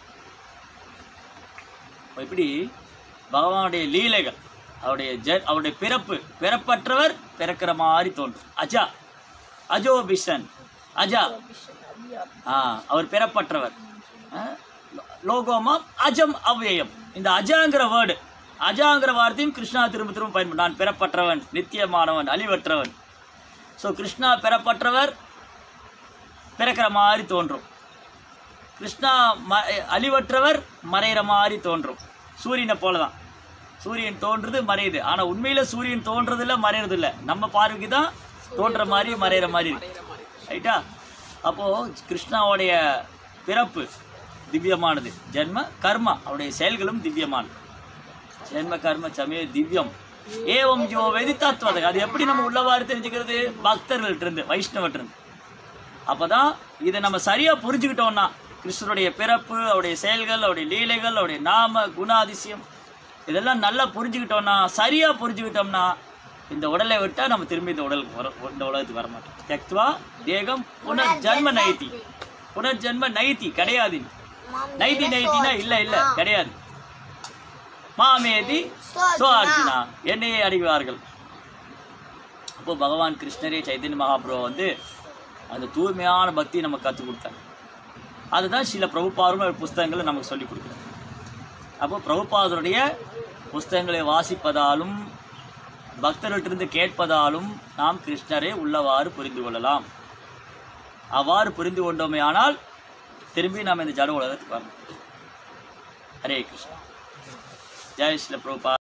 அப்ப இப்படி பகவானுடைய லீலைகள் அவருடைய ஜ அவருடைய பிறப்பு பிறப்பற்றவர் பிறக்கிற மாதிரி தோன்றும் அஜா அஜோ பிஷன் அஜா ஆ அவர் பிறப்பற்றவர் ஆ, லோகோமா அஜம் அவ்யயம் இந்த அஜாங்கிற வேர்டு அஜாங்கிற வார்த்தையும் கிருஷ்ணா திரும்ப திரும்ப பயன்படும் நான் பிறப்பற்றவன் நித்தியமானவன் அழிவற்றவன் ஸோ கிருஷ்ணா பிறப்பற்றவர் பிறக்கிற மாதிரி தோன்றும் கிருஷ்ணா ம அழிவற்றவர் மறையிற மாதிரி தோன்றும் சூரியனை போல தான் சூரியன் தோன்றுது மறையுது ஆனால் உண்மையில் சூரியன் தோன்றது இல்லை மறையிறது இல்லை நம்ம பார்வைக்கு தான் தோன்ற மாதிரி மறையிற மாதிரி இருக்கு ரைட்டா அப்போது கிருஷ்ணாவுடைய பிறப்பு திவ்யமானது ஜென்ம கர்மா அவருடைய செயல்களும் திவ்யமானது ஜென்ம கர்ம சமய திவ்யம் ஏவம் ஜோ வெதி தத்துவதம் அது எப்படி நம்ம உள்ளவாறு தெரிஞ்சுக்கிறது பக்தர்கள்ட்ட இருந்து வைஷ்ணவர்கிட்ட இருந்து அப்பதான் இதை நம்ம சரியா புரிஞ்சுக்கிட்டோம்னா கிருஷ்ணருடைய பிறப்பு அவருடைய செயல்கள் அவருடைய லீலைகள் அவருடைய நாம குணாதிசயம் இதெல்லாம் நல்லா புரிஞ்சுக்கிட்டோம்னா சரியா புரிஞ்சுக்கிட்டோம்னா இந்த உடலை விட்டா நம்ம திரும்பி இந்த உடலுக்கு வர இந்த உலகத்துக்கு வர மாட்டோம் தெக்துவா தேகம் புனர்ஜன்ம நைத்தி புனர்ஜன்ம நைத்தி கிடையாது நைத்தி நைத்தினா இல்ல இல்ல கிடையாது மாமேதி சோ அர்ஜுனா என்னையே அடைவார்கள் அப்போ பகவான் கிருஷ்ணரே சைத்தன்ய மகாபிரபு வந்து அந்த தூய்மையான பக்தி நமக்கு கற்றுக் கொடுத்தாங்க அதுதான் சில பிரபுபாரும் புஸ்தகங்களை நமக்கு சொல்லிக் கொடுக்குறாங்க அப்போ பிரபுபாதருடைய புஸ்தகங்களை வாசிப்பதாலும் பக்தர்களிட்டிருந்து கேட்பதாலும் நாம் கிருஷ்ணரை உள்ளவாறு புரிந்து கொள்ளலாம் அவ்வாறு புரிந்து கொண்டோமே ஆனால் திரும்பி நாம் இந்த ஜட உலகத்துக்கு வரணும் ஹரே கிருஷ்ணா ஜெய் ஸ்ரீல பிரபுபா